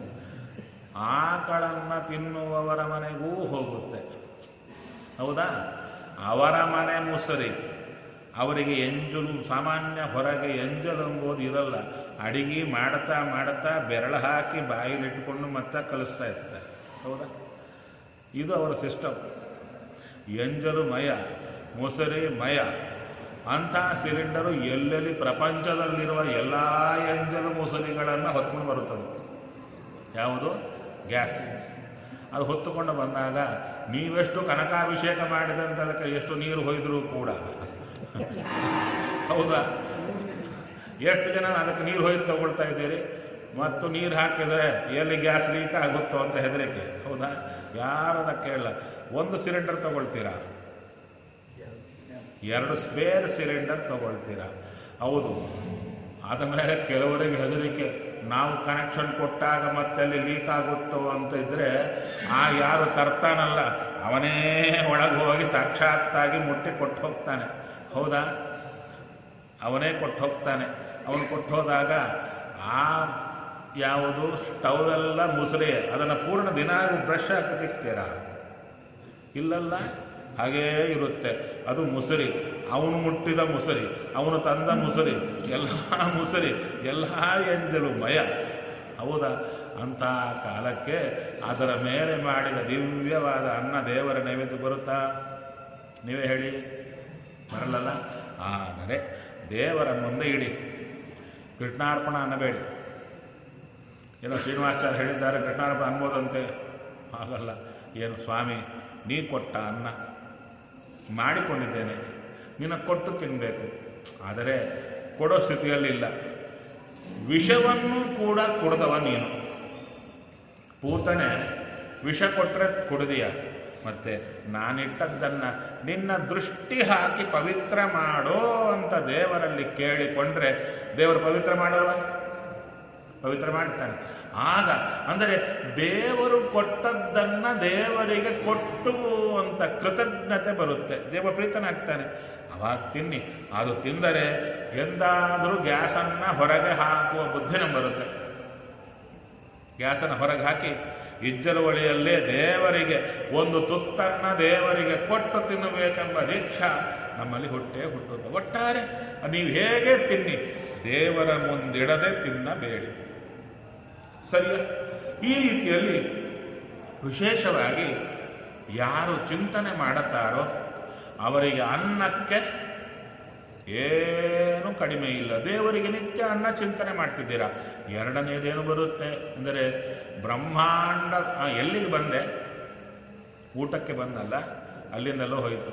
ಆಕಳನ್ನು ತಿನ್ನುವವರ ಮನೆಗೂ ಹೋಗುತ್ತೆ ಹೌದಾ ಅವರ ಮನೆ ಮುಸರಿ ಅವರಿಗೆ ಎಂಜಲು ಸಾಮಾನ್ಯ ಹೊರಗೆ ಎಂಜಲು ಎಂಬುದು ಇರಲ್ಲ ಅಡಿಗೆ ಮಾಡ್ತಾ ಮಾಡ್ತಾ ಬೆರಳು ಹಾಕಿ ಬಾಯಿಲಿಟ್ಕೊಂಡು ಮತ್ತೆ ಕಲಿಸ್ತಾ ಇರ್ತಾರೆ ಹೌದಾ ಇದು ಅವರ ಸಿಸ್ಟಮ್ ಎಂಜಲು ಮಯ ಮೊಸರಿ ಮಯ ಅಂಥ ಸಿಲಿಂಡರು ಎಲ್ಲೆಲ್ಲಿ ಪ್ರಪಂಚದಲ್ಲಿರುವ ಎಲ್ಲ ಎಂಜಲು ಮೊಸರಿಗಳನ್ನು ಹೊತ್ಕೊಂಡು ಬರುತ್ತದೆ ಯಾವುದು ಗ್ಯಾಸ್ ಅದು ಹೊತ್ತುಕೊಂಡು ಬಂದಾಗ ನೀವೆಷ್ಟು ಕನಕಾಭಿಷೇಕ ಮಾಡಿದಂತ ಅದಕ್ಕೆ ಎಷ್ಟು ನೀರು ಹೊಯ್ದರೂ ಕೂಡ ಹೌದಾ ಎಷ್ಟು ಜನ ಅದಕ್ಕೆ ನೀರು ಹೊಯ್ದು ತಗೊಳ್ತಾ ಇದ್ದೀರಿ ಮತ್ತು ನೀರು ಹಾಕಿದರೆ ಎಲ್ಲಿ ಗ್ಯಾಸ್ ಲೀಕ್ ಆಗುತ್ತೋ ಅಂತ ಹೆದರಿಕೆ ಹೌದಾ ಯಾರು ಅದಕ್ಕೆ ಕೇಳಲ್ಲ ಒಂದು ಸಿಲಿಂಡರ್ ತಗೊಳ್ತೀರಾ ಎರಡು ಸ್ಪೇರ್ ಸಿಲಿಂಡರ್ ತಗೊಳ್ತೀರಾ ಹೌದು ಆದ ಮೇಲೆ ಕೆಲವರಿಗೆ ಹೆದರಿಕೆ ನಾವು ಕನೆಕ್ಷನ್ ಕೊಟ್ಟಾಗ ಮತ್ತೆ ಅಲ್ಲಿ ಲೀಕ್ ಆಗುತ್ತೋ ಅಂತ ಇದ್ರೆ ಆ ಯಾರು ತರ್ತಾನಲ್ಲ ಅವನೇ ಒಳಗೆ ಹೋಗಿ ಸಾಕ್ಷಾತ್ತಾಗಿ ಮುಟ್ಟಿ ಕೊಟ್ಟು ಹೋಗ್ತಾನೆ ಹೌದಾ ಅವನೇ ಕೊಟ್ಟು ಹೋಗ್ತಾನೆ ಅವನು ಕೊಟ್ಟು ಹೋದಾಗ ಆ ಯಾವುದು ಸ್ಟವ್ ಎಲ್ಲ ಮುಸುರೆ ಅದನ್ನು ಪೂರ್ಣ ದಿನ ಬ್ರಷ್ ಹಾಕಿ ತಿಕ್ತೀರಾ ಇಲ್ಲಲ್ಲ ಹಾಗೇ ಇರುತ್ತೆ ಅದು ಮುಸುರಿ ಅವನು ಮುಟ್ಟಿದ ಮುಸುರಿ ಅವನು ತಂದ ಮುಸುರಿ ಎಲ್ಲ ಮುಸುರಿ ಎಲ್ಲ ಎಂಜಲು ಮಯ ಹೌದಾ ಅಂಥ ಕಾಲಕ್ಕೆ ಅದರ ಮೇಲೆ ಮಾಡಿದ ದಿವ್ಯವಾದ ಅನ್ನ ದೇವರ ನೈವೇದ್ಯ ಬರುತ್ತಾ ನೀವೇ ಹೇಳಿ ಬರಲ್ಲಲ್ಲ ಆದರೆ ದೇವರ ಮುಂದೆ ಇಡಿ ಕೃಷ್ಣಾರ್ಪಣ ಅನ್ನಬೇಡಿ ಏನೋ ಶ್ರೀನಿವಾಸಾಚಾರ್ಯ ಹೇಳಿದ್ದಾರೆ ಕೃಷ್ಣಾರ್ಪಣ ಅನ್ಬೋದಂತೆ ಹಾಗಲ್ಲ ಏನು ಸ್ವಾಮಿ ನೀ ಕೊಟ್ಟ ಅನ್ನ ಮಾಡಿಕೊಂಡಿದ್ದೇನೆ ನಿನ್ನ ಕೊಟ್ಟು ತಿನ್ನಬೇಕು ಆದರೆ ಕೊಡೋ ಸ್ಥಿತಿಯಲ್ಲಿಲ್ಲ ವಿಷವನ್ನು ಕೂಡ ಕುಡ್ದವ ನೀನು ಪೂತನೆ ವಿಷ ಕೊಟ್ಟರೆ ಕುಡ್ದೀಯ ಮತ್ತೆ ನಾನಿಟ್ಟದ್ದನ್ನು ನಿನ್ನ ದೃಷ್ಟಿ ಹಾಕಿ ಪವಿತ್ರ ಮಾಡೋ ಅಂತ ದೇವರಲ್ಲಿ ಕೇಳಿಕೊಂಡ್ರೆ ದೇವರು ಪವಿತ್ರ ಮಾಡಲ್ವ ಪವಿತ್ರ ಮಾಡ್ತಾನೆ ಆಗ ಅಂದರೆ ದೇವರು ಕೊಟ್ಟದ್ದನ್ನ ದೇವರಿಗೆ ಕೊಟ್ಟು ಅಂತ ಕೃತಜ್ಞತೆ ಬರುತ್ತೆ ದೇವ ಪ್ರೀತನಾಗ್ತಾನೆ ಅವಾಗ ತಿನ್ನಿ ಅದು ತಿಂದರೆ ಎಂದಾದರೂ ಗ್ಯಾಸನ್ನು ಹೊರಗೆ ಹಾಕುವ ಬುದ್ಧಿ ನಮ್ಗೆ ಬರುತ್ತೆ ಗ್ಯಾಸನ್ನು ಹೊರಗೆ ಹಾಕಿ ಇಜ್ಜಲ ಒಳಿಯಲ್ಲೇ ದೇವರಿಗೆ ಒಂದು ತುತ್ತನ್ನ ದೇವರಿಗೆ ಕೊಟ್ಟು ತಿನ್ನಬೇಕೆಂಬ ದೀಕ್ಷಾ ನಮ್ಮಲ್ಲಿ ಹುಟ್ಟೇ ಹುಟ್ಟುತ್ತೆ ಒಟ್ಟಾರೆ ನೀವು ಹೇಗೆ ತಿನ್ನಿ ದೇವರ ಮುಂದಿಡದೆ ತಿನ್ನಬೇಡಿ ಸರಿಯ ಈ ರೀತಿಯಲ್ಲಿ ವಿಶೇಷವಾಗಿ ಯಾರು ಚಿಂತನೆ ಮಾಡುತ್ತಾರೋ ಅವರಿಗೆ ಅನ್ನಕ್ಕೆ ಏನು ಕಡಿಮೆ ಇಲ್ಲ ದೇವರಿಗೆ ನಿತ್ಯ ಅನ್ನ ಚಿಂತನೆ ಮಾಡ್ತಿದ್ದೀರಾ ಎರಡನೇದೇನು ಬರುತ್ತೆ ಅಂದರೆ ಬ್ರಹ್ಮಾಂಡ ಆ, ಎಲ್ಲಿಗೆ ಬಂದೆ ಊಟಕ್ಕೆ ಬಂದಲ್ಲ ಅಲ್ಲಿಂದಲೂ ಹೋಯಿತು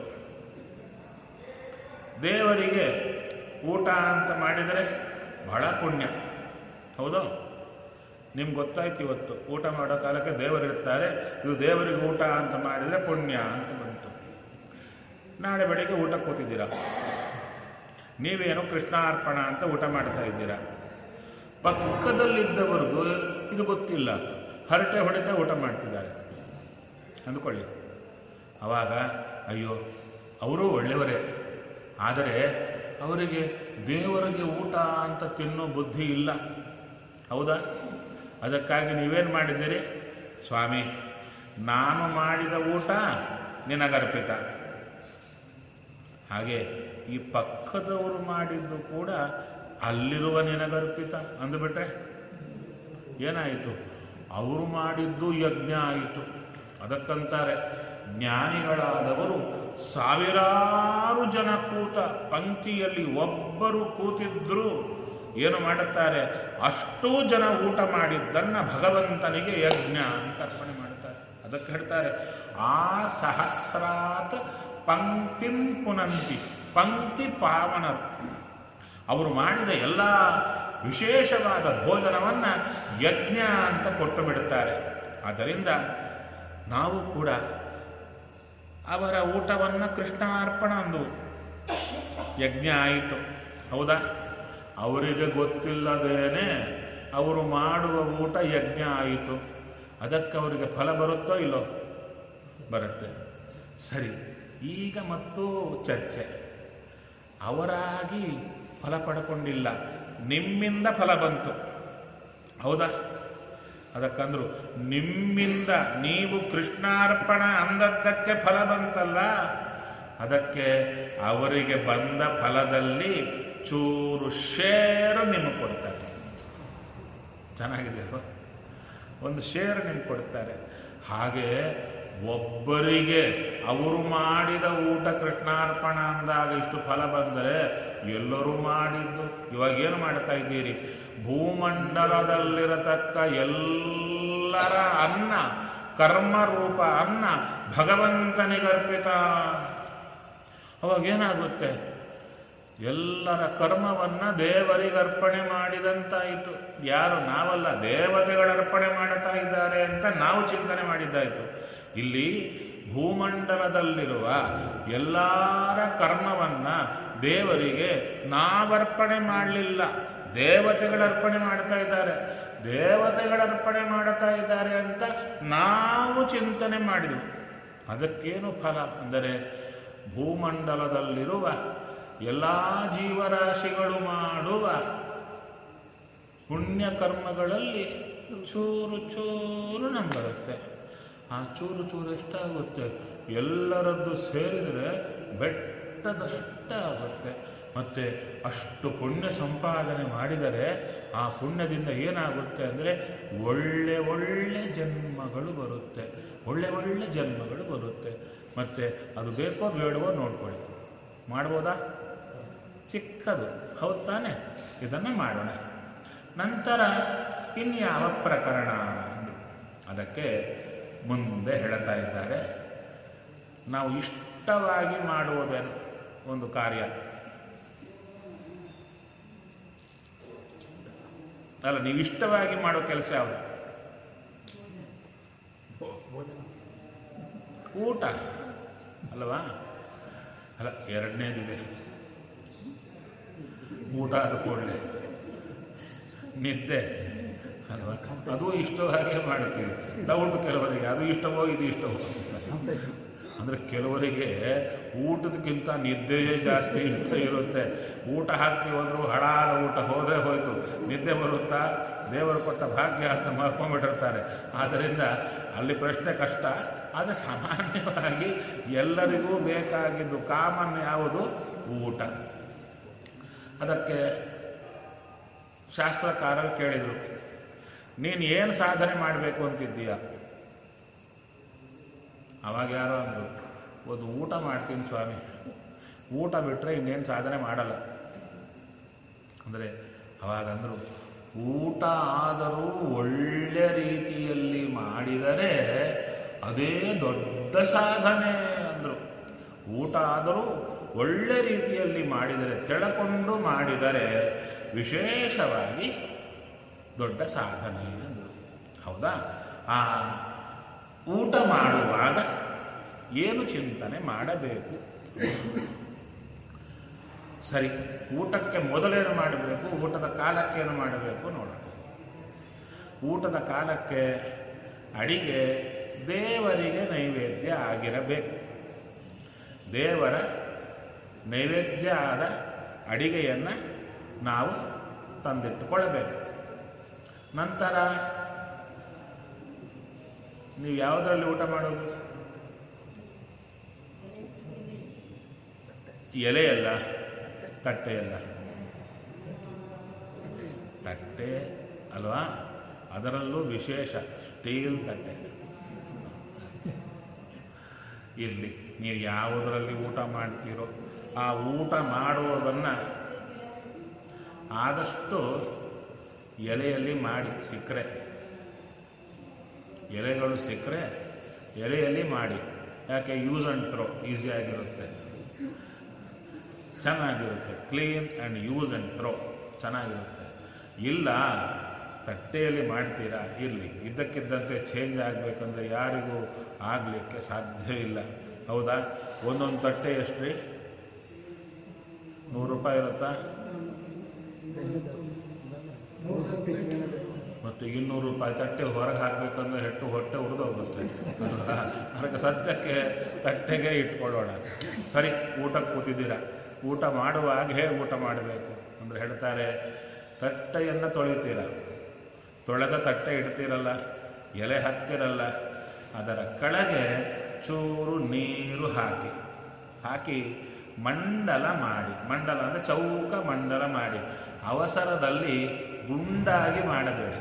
ದೇವರಿಗೆ ಊಟ ಅಂತ ಮಾಡಿದರೆ ಬಹಳ ಪುಣ್ಯ ಹೌದು ನಿಮ್ಗೆ ಗೊತ್ತಾಯ್ತು ಇವತ್ತು ಊಟ ಮಾಡೋ ಕಾಲಕ್ಕೆ ದೇವರಿರ್ತಾರೆ ಇದು ದೇವರಿಗೆ ಊಟ ಅಂತ ಮಾಡಿದರೆ ಪುಣ್ಯ ಅಂತ ಬಂತು ನಾಳೆ ಬೆಳಿಗ್ಗೆ ಊಟ ಕೂತಿದ್ದೀರಾ ನೀವೇನು ಕೃಷ್ಣಾರ್ಪಣ ಅಂತ ಊಟ ಮಾಡ್ತಾ ಇದ್ದೀರಾ ಪಕ್ಕದಲ್ಲಿದ್ದವರೆಗೂ ಇದು ಗೊತ್ತಿಲ್ಲ ಹರಟೆ ಹೊಡಿತಾ ಊಟ ಮಾಡ್ತಿದ್ದಾರೆ ಅಂದ್ಕೊಳ್ಳಿ ಆವಾಗ ಅಯ್ಯೋ ಅವರು ಒಳ್ಳೆಯವರೇ ಆದರೆ ಅವರಿಗೆ ದೇವರಿಗೆ ಊಟ ಅಂತ ತಿನ್ನೋ ಬುದ್ಧಿ ಇಲ್ಲ ಹೌದಾ ಅದಕ್ಕಾಗಿ ನೀವೇನು ಮಾಡಿದ್ದೀರಿ ಸ್ವಾಮಿ ನಾನು ಮಾಡಿದ ಊಟ ನಿನಗರ್ಪಿತ ಹಾಗೆ ಈ ಪಕ್ಕದವರು ಮಾಡಿದ್ದು ಕೂಡ ಅಲ್ಲಿರುವ ನಿನಗರ್ಪಿತ ಅಂದುಬಿಟ್ರೆ ಏನಾಯಿತು ಅವರು ಮಾಡಿದ್ದು ಯಜ್ಞ ಆಯಿತು ಅದಕ್ಕಂತಾರೆ ಜ್ಞಾನಿಗಳಾದವರು ಸಾವಿರಾರು ಜನ ಕೂತ ಪಂಕ್ತಿಯಲ್ಲಿ ಒಬ್ಬರು ಕೂತಿದ್ರು ಏನು ಮಾಡುತ್ತಾರೆ ಅಷ್ಟೂ ಜನ ಊಟ ಮಾಡಿದ್ದನ್ನ ಭಗವಂತನಿಗೆ ಯಜ್ಞ ಅಂತ ಅರ್ಪಣೆ ಮಾಡ್ತಾರೆ ಅದಕ್ಕೆ ಹೇಳ್ತಾರೆ ಆ ಸಹಸ್ರಾತ್ ಪಂಕ್ತಿಂ ಪುನಂತಿ ಪಂಕ್ತಿ ಪಾವನರು ಅವರು ಮಾಡಿದ ಎಲ್ಲ ವಿಶೇಷವಾದ ಭೋಜನವನ್ನ ಯಜ್ಞ ಅಂತ ಕೊಟ್ಟು ಬಿಡುತ್ತಾರೆ ಆದ್ದರಿಂದ ನಾವು ಕೂಡ ಅವರ ಊಟವನ್ನು ಕೃಷ್ಣ ಅರ್ಪಣ ಅಂದು ಯಜ್ಞ ಆಯಿತು ಹೌದಾ ಅವರಿಗೆ ಗೊತ್ತಿಲ್ಲದೇನೆ ಅವರು ಮಾಡುವ ಊಟ ಯಜ್ಞ ಆಯಿತು ಅದಕ್ಕೆ ಅವರಿಗೆ ಫಲ ಬರುತ್ತೋ ಇಲ್ಲೋ ಬರುತ್ತೆ ಸರಿ ಈಗ ಮತ್ತು ಚರ್ಚೆ ಅವರಾಗಿ ಫಲ ಪಡ್ಕೊಂಡಿಲ್ಲ ನಿಮ್ಮಿಂದ ಫಲ ಬಂತು ಹೌದಾ ಅದಕ್ಕಂದ್ರು ನಿಮ್ಮಿಂದ ನೀವು ಕೃಷ್ಣಾರ್ಪಣ ಅಂದದ್ದಕ್ಕೆ ಫಲ ಬಂತಲ್ಲ ಅದಕ್ಕೆ ಅವರಿಗೆ ಬಂದ ಫಲದಲ್ಲಿ ಚೂರು ಶೇರು ನಿಮಗೆ ಕೊಡ್ತಾರೆ ಚೆನ್ನಾಗಿದೆ ಅಲ್ವಾ ಒಂದು ಶೇರ್ ನಿಮ್ಗೆ ಕೊಡ್ತಾರೆ ಹಾಗೆ ಒಬ್ಬರಿಗೆ ಅವರು ಮಾಡಿದ ಊಟ ಕೃಷ್ಣಾರ್ಪಣ ಅಂದಾಗ ಇಷ್ಟು ಫಲ ಬಂದರೆ ಎಲ್ಲರೂ ಮಾಡಿದ್ದು ಇವಾಗ ಏನು ಮಾಡ್ತಾ ಇದ್ದೀರಿ ಭೂಮಂಡಲದಲ್ಲಿರತಕ್ಕ ಎಲ್ಲರ ಅನ್ನ ಕರ್ಮರೂಪ ಅನ್ನ ಭಗವಂತನಿಗರ್ಪಿತ ಅವಾಗ ಏನಾಗುತ್ತೆ ಎಲ್ಲರ ಕರ್ಮವನ್ನ ದೇವರಿಗರ್ಪಣೆ ಮಾಡಿದಂತಾಯಿತು ಯಾರು ನಾವಲ್ಲ ದೇವತೆಗಳರ್ಪಣೆ ಮಾಡುತ್ತಾ ಇದ್ದಾರೆ ಅಂತ ನಾವು ಚಿಂತನೆ ಮಾಡಿದ್ದಾಯಿತು ಇಲ್ಲಿ ಭೂಮಂಡಲದಲ್ಲಿರುವ ಎಲ್ಲರ ಕರ್ಮವನ್ನ ದೇವರಿಗೆ ನಾವರ್ಪಣೆ ಮಾಡಲಿಲ್ಲ ದೇವತೆಗಳರ್ಪಣೆ ಮಾಡ್ತಾ ಇದ್ದಾರೆ ದೇವತೆಗಳರ್ಪಣೆ ಮಾಡುತ್ತಾ ಇದ್ದಾರೆ ಅಂತ ನಾವು ಚಿಂತನೆ ಮಾಡಿದೆವು ಅದಕ್ಕೇನು ಫಲ ಅಂದರೆ ಭೂಮಂಡಲದಲ್ಲಿರುವ ಎಲ್ಲ ಜೀವರಾಶಿಗಳು ಮಾಡುವ ಪುಣ್ಯ ಕರ್ಮಗಳಲ್ಲಿ ಚೂರು ಚೂರು ನಮ್ಗೆ ಬರುತ್ತೆ ಆ ಚೂರು ಚೂರು ಎಷ್ಟಾಗುತ್ತೆ ಎಲ್ಲರದ್ದು ಸೇರಿದರೆ ಬೆಟ್ಟದಷ್ಟಾಗುತ್ತೆ ಮತ್ತು ಅಷ್ಟು ಪುಣ್ಯ ಸಂಪಾದನೆ ಮಾಡಿದರೆ ಆ ಪುಣ್ಯದಿಂದ ಏನಾಗುತ್ತೆ ಅಂದರೆ ಒಳ್ಳೆ ಒಳ್ಳೆ ಜನ್ಮಗಳು ಬರುತ್ತೆ ಒಳ್ಳೆ ಒಳ್ಳೆ ಜನ್ಮಗಳು ಬರುತ್ತೆ ಮತ್ತು ಅದು ಬೇಕೋ ಬೇಡವೋ ನೋಡ್ಕೊಳ್ಳಿ ಮಾಡ್ಬೋದಾ ಚಿಕ್ಕದು ಹೌದು ತಾನೆ ಇದನ್ನು ಮಾಡೋಣ ನಂತರ ಇನ್ಯಾವ ಪ್ರಕರಣ ಅಂದ್ರು. ಅದಕ್ಕೆ ಮುಂದೆ ಹೇಳ್ತಾ ಇದ್ದಾರೆ ನಾವು ಇಷ್ಟವಾಗಿ ಮಾಡುವುದೇನು ಒಂದು ಕಾರ್ಯ ಅಲ್ಲ ನೀವು ಇಷ್ಟವಾಗಿ ಮಾಡೋ ಕೆಲಸ ಯಾವುದು ಊಟ ಅಲ್ವಾ ಅಲ್ಲ ಎರಡನೇದಿದೆ ಊಟ ಆದ ಕೂಡಲೇ ನಿದ್ದೆ ಅಲ್ವಾ ಅದು ಇಷ್ಟವಾಗೇ ಮಾಡ್ತೀವಿ ಡೌಟ್ ಕೆಲವರಿಗೆ ಅದು ಇಷ್ಟವೋ ಇದು ಇಷ್ಟವೋ ಅಂದರೆ ಕೆಲವರಿಗೆ ಊಟದಕ್ಕಿಂತ ನಿದ್ದೆಯೇ ಜಾಸ್ತಿ ಇಷ್ಟ ಇರುತ್ತೆ ಊಟ ಹಾಕ್ತೀವಿ ಅಂದರೂ ಹಳಾದ ಊಟ ಹೋದರೆ ಹೋಯ್ತು ನಿದ್ದೆ ಬರುತ್ತಾ ದೇವರು ಕೊಟ್ಟ ಭಾಗ್ಯ ಅಂತ ಮಾಡ್ಕೊಂಡ್ಬಿಟ್ಟಿರ್ತಾರೆ ಆದ್ದರಿಂದ ಅಲ್ಲಿ ಪ್ರಶ್ನೆ ಕಷ್ಟ ಆದರೆ ಸಾಮಾನ್ಯವಾಗಿ ಎಲ್ಲರಿಗೂ ಬೇಕಾಗಿದ್ದು ಕಾಮನ್ ಯಾವುದು ಊಟ ಅದಕ್ಕೆ ಶಾಸ್ತ್ರಕಾರರು ಕೇಳಿದರು ನೀನು ಏನು ಸಾಧನೆ ಮಾಡಬೇಕು ಅಂತಿದ್ದೀಯ ಅವಾಗ ಯಾರೋ ಅಂದರು ಒಂದು ಊಟ ಮಾಡ್ತೀನಿ ಸ್ವಾಮಿ ಊಟ ಬಿಟ್ಟರೆ ಇನ್ನೇನು ಸಾಧನೆ ಮಾಡಲ್ಲ ಅಂದರೆ ಅವಾಗಂದರು ಊಟ ಆದರೂ ಒಳ್ಳೆ ರೀತಿಯಲ್ಲಿ ಮಾಡಿದರೆ ಅದೇ ದೊಡ್ಡ ಸಾಧನೆ ಅಂದರು ಊಟ ಆದರೂ ಒಳ್ಳೆ ರೀತಿಯಲ್ಲಿ ಮಾಡಿದರೆ ಕೆಳಕೊಂಡು ಮಾಡಿದರೆ ವಿಶೇಷವಾಗಿ ದೊಡ್ಡ ಸಾಧನೆ ಅಂದರು ಹೌದಾ ಆ ಊಟ ಮಾಡುವಾಗ ಏನು ಚಿಂತನೆ ಮಾಡಬೇಕು ಸರಿ ಊಟಕ್ಕೆ ಮೊದಲೇನು ಮಾಡಬೇಕು ಊಟದ ಕಾಲಕ್ಕೆ ಏನು ಮಾಡಬೇಕು ನೋಡೋಣ ಊಟದ ಕಾಲಕ್ಕೆ ಅಡಿಗೆ ದೇವರಿಗೆ ನೈವೇದ್ಯ ಆಗಿರಬೇಕು ದೇವರ ನೈವೇದ್ಯ ಆದ ಅಡಿಗೆಯನ್ನು ನಾವು ತಂದಿಟ್ಟುಕೊಳ್ಳಬೇಕು ನಂತರ ನೀವು ಯಾವುದರಲ್ಲಿ ಊಟ ಮಾಡೋದು ಎಲೆಯಲ್ಲ ತಟ್ಟೆಯಲ್ಲ ತಟ್ಟೆ ಅಲ್ವಾ ಅದರಲ್ಲೂ ವಿಶೇಷ ಸ್ಟೀಲ್ ತಟ್ಟೆ ಇರಲಿ ನೀವು ಯಾವುದರಲ್ಲಿ ಊಟ ಮಾಡ್ತೀರೋ ಆ ಊಟ ಮಾಡುವುದನ್ನು ಆದಷ್ಟು ಎಲೆಯಲ್ಲಿ ಮಾಡಿ ಸಿಕ್ಕರೆ ಎಲೆಗಳು ಸಿಕ್ಕರೆ ಎಲೆಯಲ್ಲಿ ಮಾಡಿ ಯಾಕೆ ಯೂಸ್ ಆ್ಯಂಡ್ ಥ್ರೋ ಈಸಿಯಾಗಿರುತ್ತೆ ಚೆನ್ನಾಗಿರುತ್ತೆ clean and use and throw ಚೆನ್ನಾಗಿರುತ್ತೆ ಇಲ್ಲ ತಟ್ಟೆಯಲ್ಲಿ ಮಾಡ್ತೀರಾ ಇರಲಿ ಇದ್ದಕ್ಕಿದ್ದಂತೆ ಚೇಂಜ್ ಆಗಬೇಕಂದ್ರೆ ಯಾರಿಗೂ ಆಗಲಿಕ್ಕೆ ಸಾಧ್ಯವಿಲ್ಲ ಹೌದಾ ಒಂದೊಂದು ತಟ್ಟೆ ಎಷ್ಟು ರೀ ನೂರು ರೂಪಾಯಿ ಇರುತ್ತಾ ಮತ್ತು ಇನ್ನೂರು ರೂಪಾಯಿ ತಟ್ಟೆ ಹೊರಗೆ ಹಾಕಬೇಕಂದ್ರೆ ಹೆಟ್ಟು ಹೊಟ್ಟೆ ಉರಿದೋಗುತ್ತೆ ಅದಕ್ಕೆ ಸದ್ಯಕ್ಕೆ ತಟ್ಟೆಗೆ ಇಟ್ಕೊಳ್ಳೋಣ ಸರಿ ಊಟಕ್ಕೆ ಕೂತಿದ್ದೀರಾ ಊಟ ಮಾಡುವಾಗ ಹೇಗೆ ಊಟ ಮಾಡಬೇಕು ಅಂದರೆ ಹೇಳ್ತಾರೆ ತಟ್ಟೆಯನ್ನು ತೊಳಿತೀರ ತೊಳೆದ ತಟ್ಟೆ ಇಡ್ತೀರಲ್ಲ ಎಲೆ ಹಾಕ್ತಿರಲ್ಲ ಅದರ ಕೆಳಗೆ ಚೂರು ನೀರು ಹಾಕಿ ಹಾಕಿ ಮಂಡಲ ಮಾಡಿ ಮಂಡಲ ಅಂದರೆ ಚೌಕ ಮಂಡಲ ಮಾಡಿ ಅವಸರದಲ್ಲಿ ಗುಂಡಾಗಿ ಮಾಡಬೇಡಿ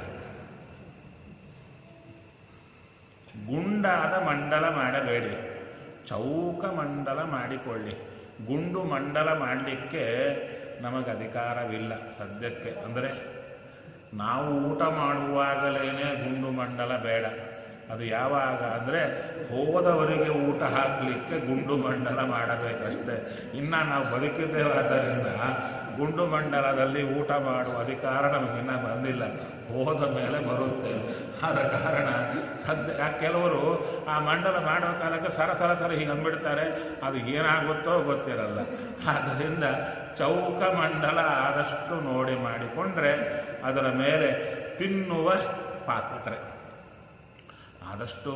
ಗುಂಡಾದ ಮಂಡಲ ಮಾಡಬೇಡಿ ಚೌಕ ಮಂಡಲ ಮಾಡಿಕೊಳ್ಳಿ ಗುಂಡು ಮಂಡಲ ಮಾಡಲಿಕ್ಕೆ ನಮಗೆ ಅಧಿಕಾರವಿಲ್ಲ ಸದ್ಯಕ್ಕೆ ಅಂದರೆ ನಾವು ಊಟ ಮಾಡುವಾಗಲೇ ಗುಂಡು ಮಂಡಲ ಬೇಡ ಅದು ಯಾವಾಗ ಅಂದರೆ ಹೋದವರಿಗೆ ಊಟ ಹಾಕಲಿಕ್ಕೆ ಗುಂಡು ಮಂಡಲ ಮಾಡಬೇಕಷ್ಟೆ ಇನ್ನು ನಾವು ಬದುಕಿದ್ದೇವಾದ್ದರಿಂದ ಗುಂಡು ಮಂಡಲದಲ್ಲಿ ಊಟ ಮಾಡುವ ಅಧಿಕಾರ ನಮಗಿನ್ನ ಬಂದಿಲ್ಲ ಹೋದ ಮೇಲೆ ಬರುತ್ತೆ ಆದ ಕಾರಣ ಸದ್ಯ ಆ ಕೆಲವರು ಆ ಮಂಡಲ ಮಾಡೋ ಕಾಲಕ್ಕೆ ಸರ ಸರ ಸರ ಹೀಗೆ ಅಂದ್ಬಿಡ್ತಾರೆ ಅದು ಏನಾಗುತ್ತೋ ಗೊತ್ತಿರಲ್ಲ ಆದ್ದರಿಂದ ಚೌಕ ಮಂಡಲ ಆದಷ್ಟು ನೋಡಿ ಮಾಡಿಕೊಂಡ್ರೆ ಅದರ ಮೇಲೆ ತಿನ್ನುವ ಪಾತ್ರೆ ಆದಷ್ಟು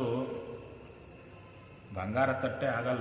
ಬಂಗಾರ ತಟ್ಟೆ ಆಗಲ್ಲ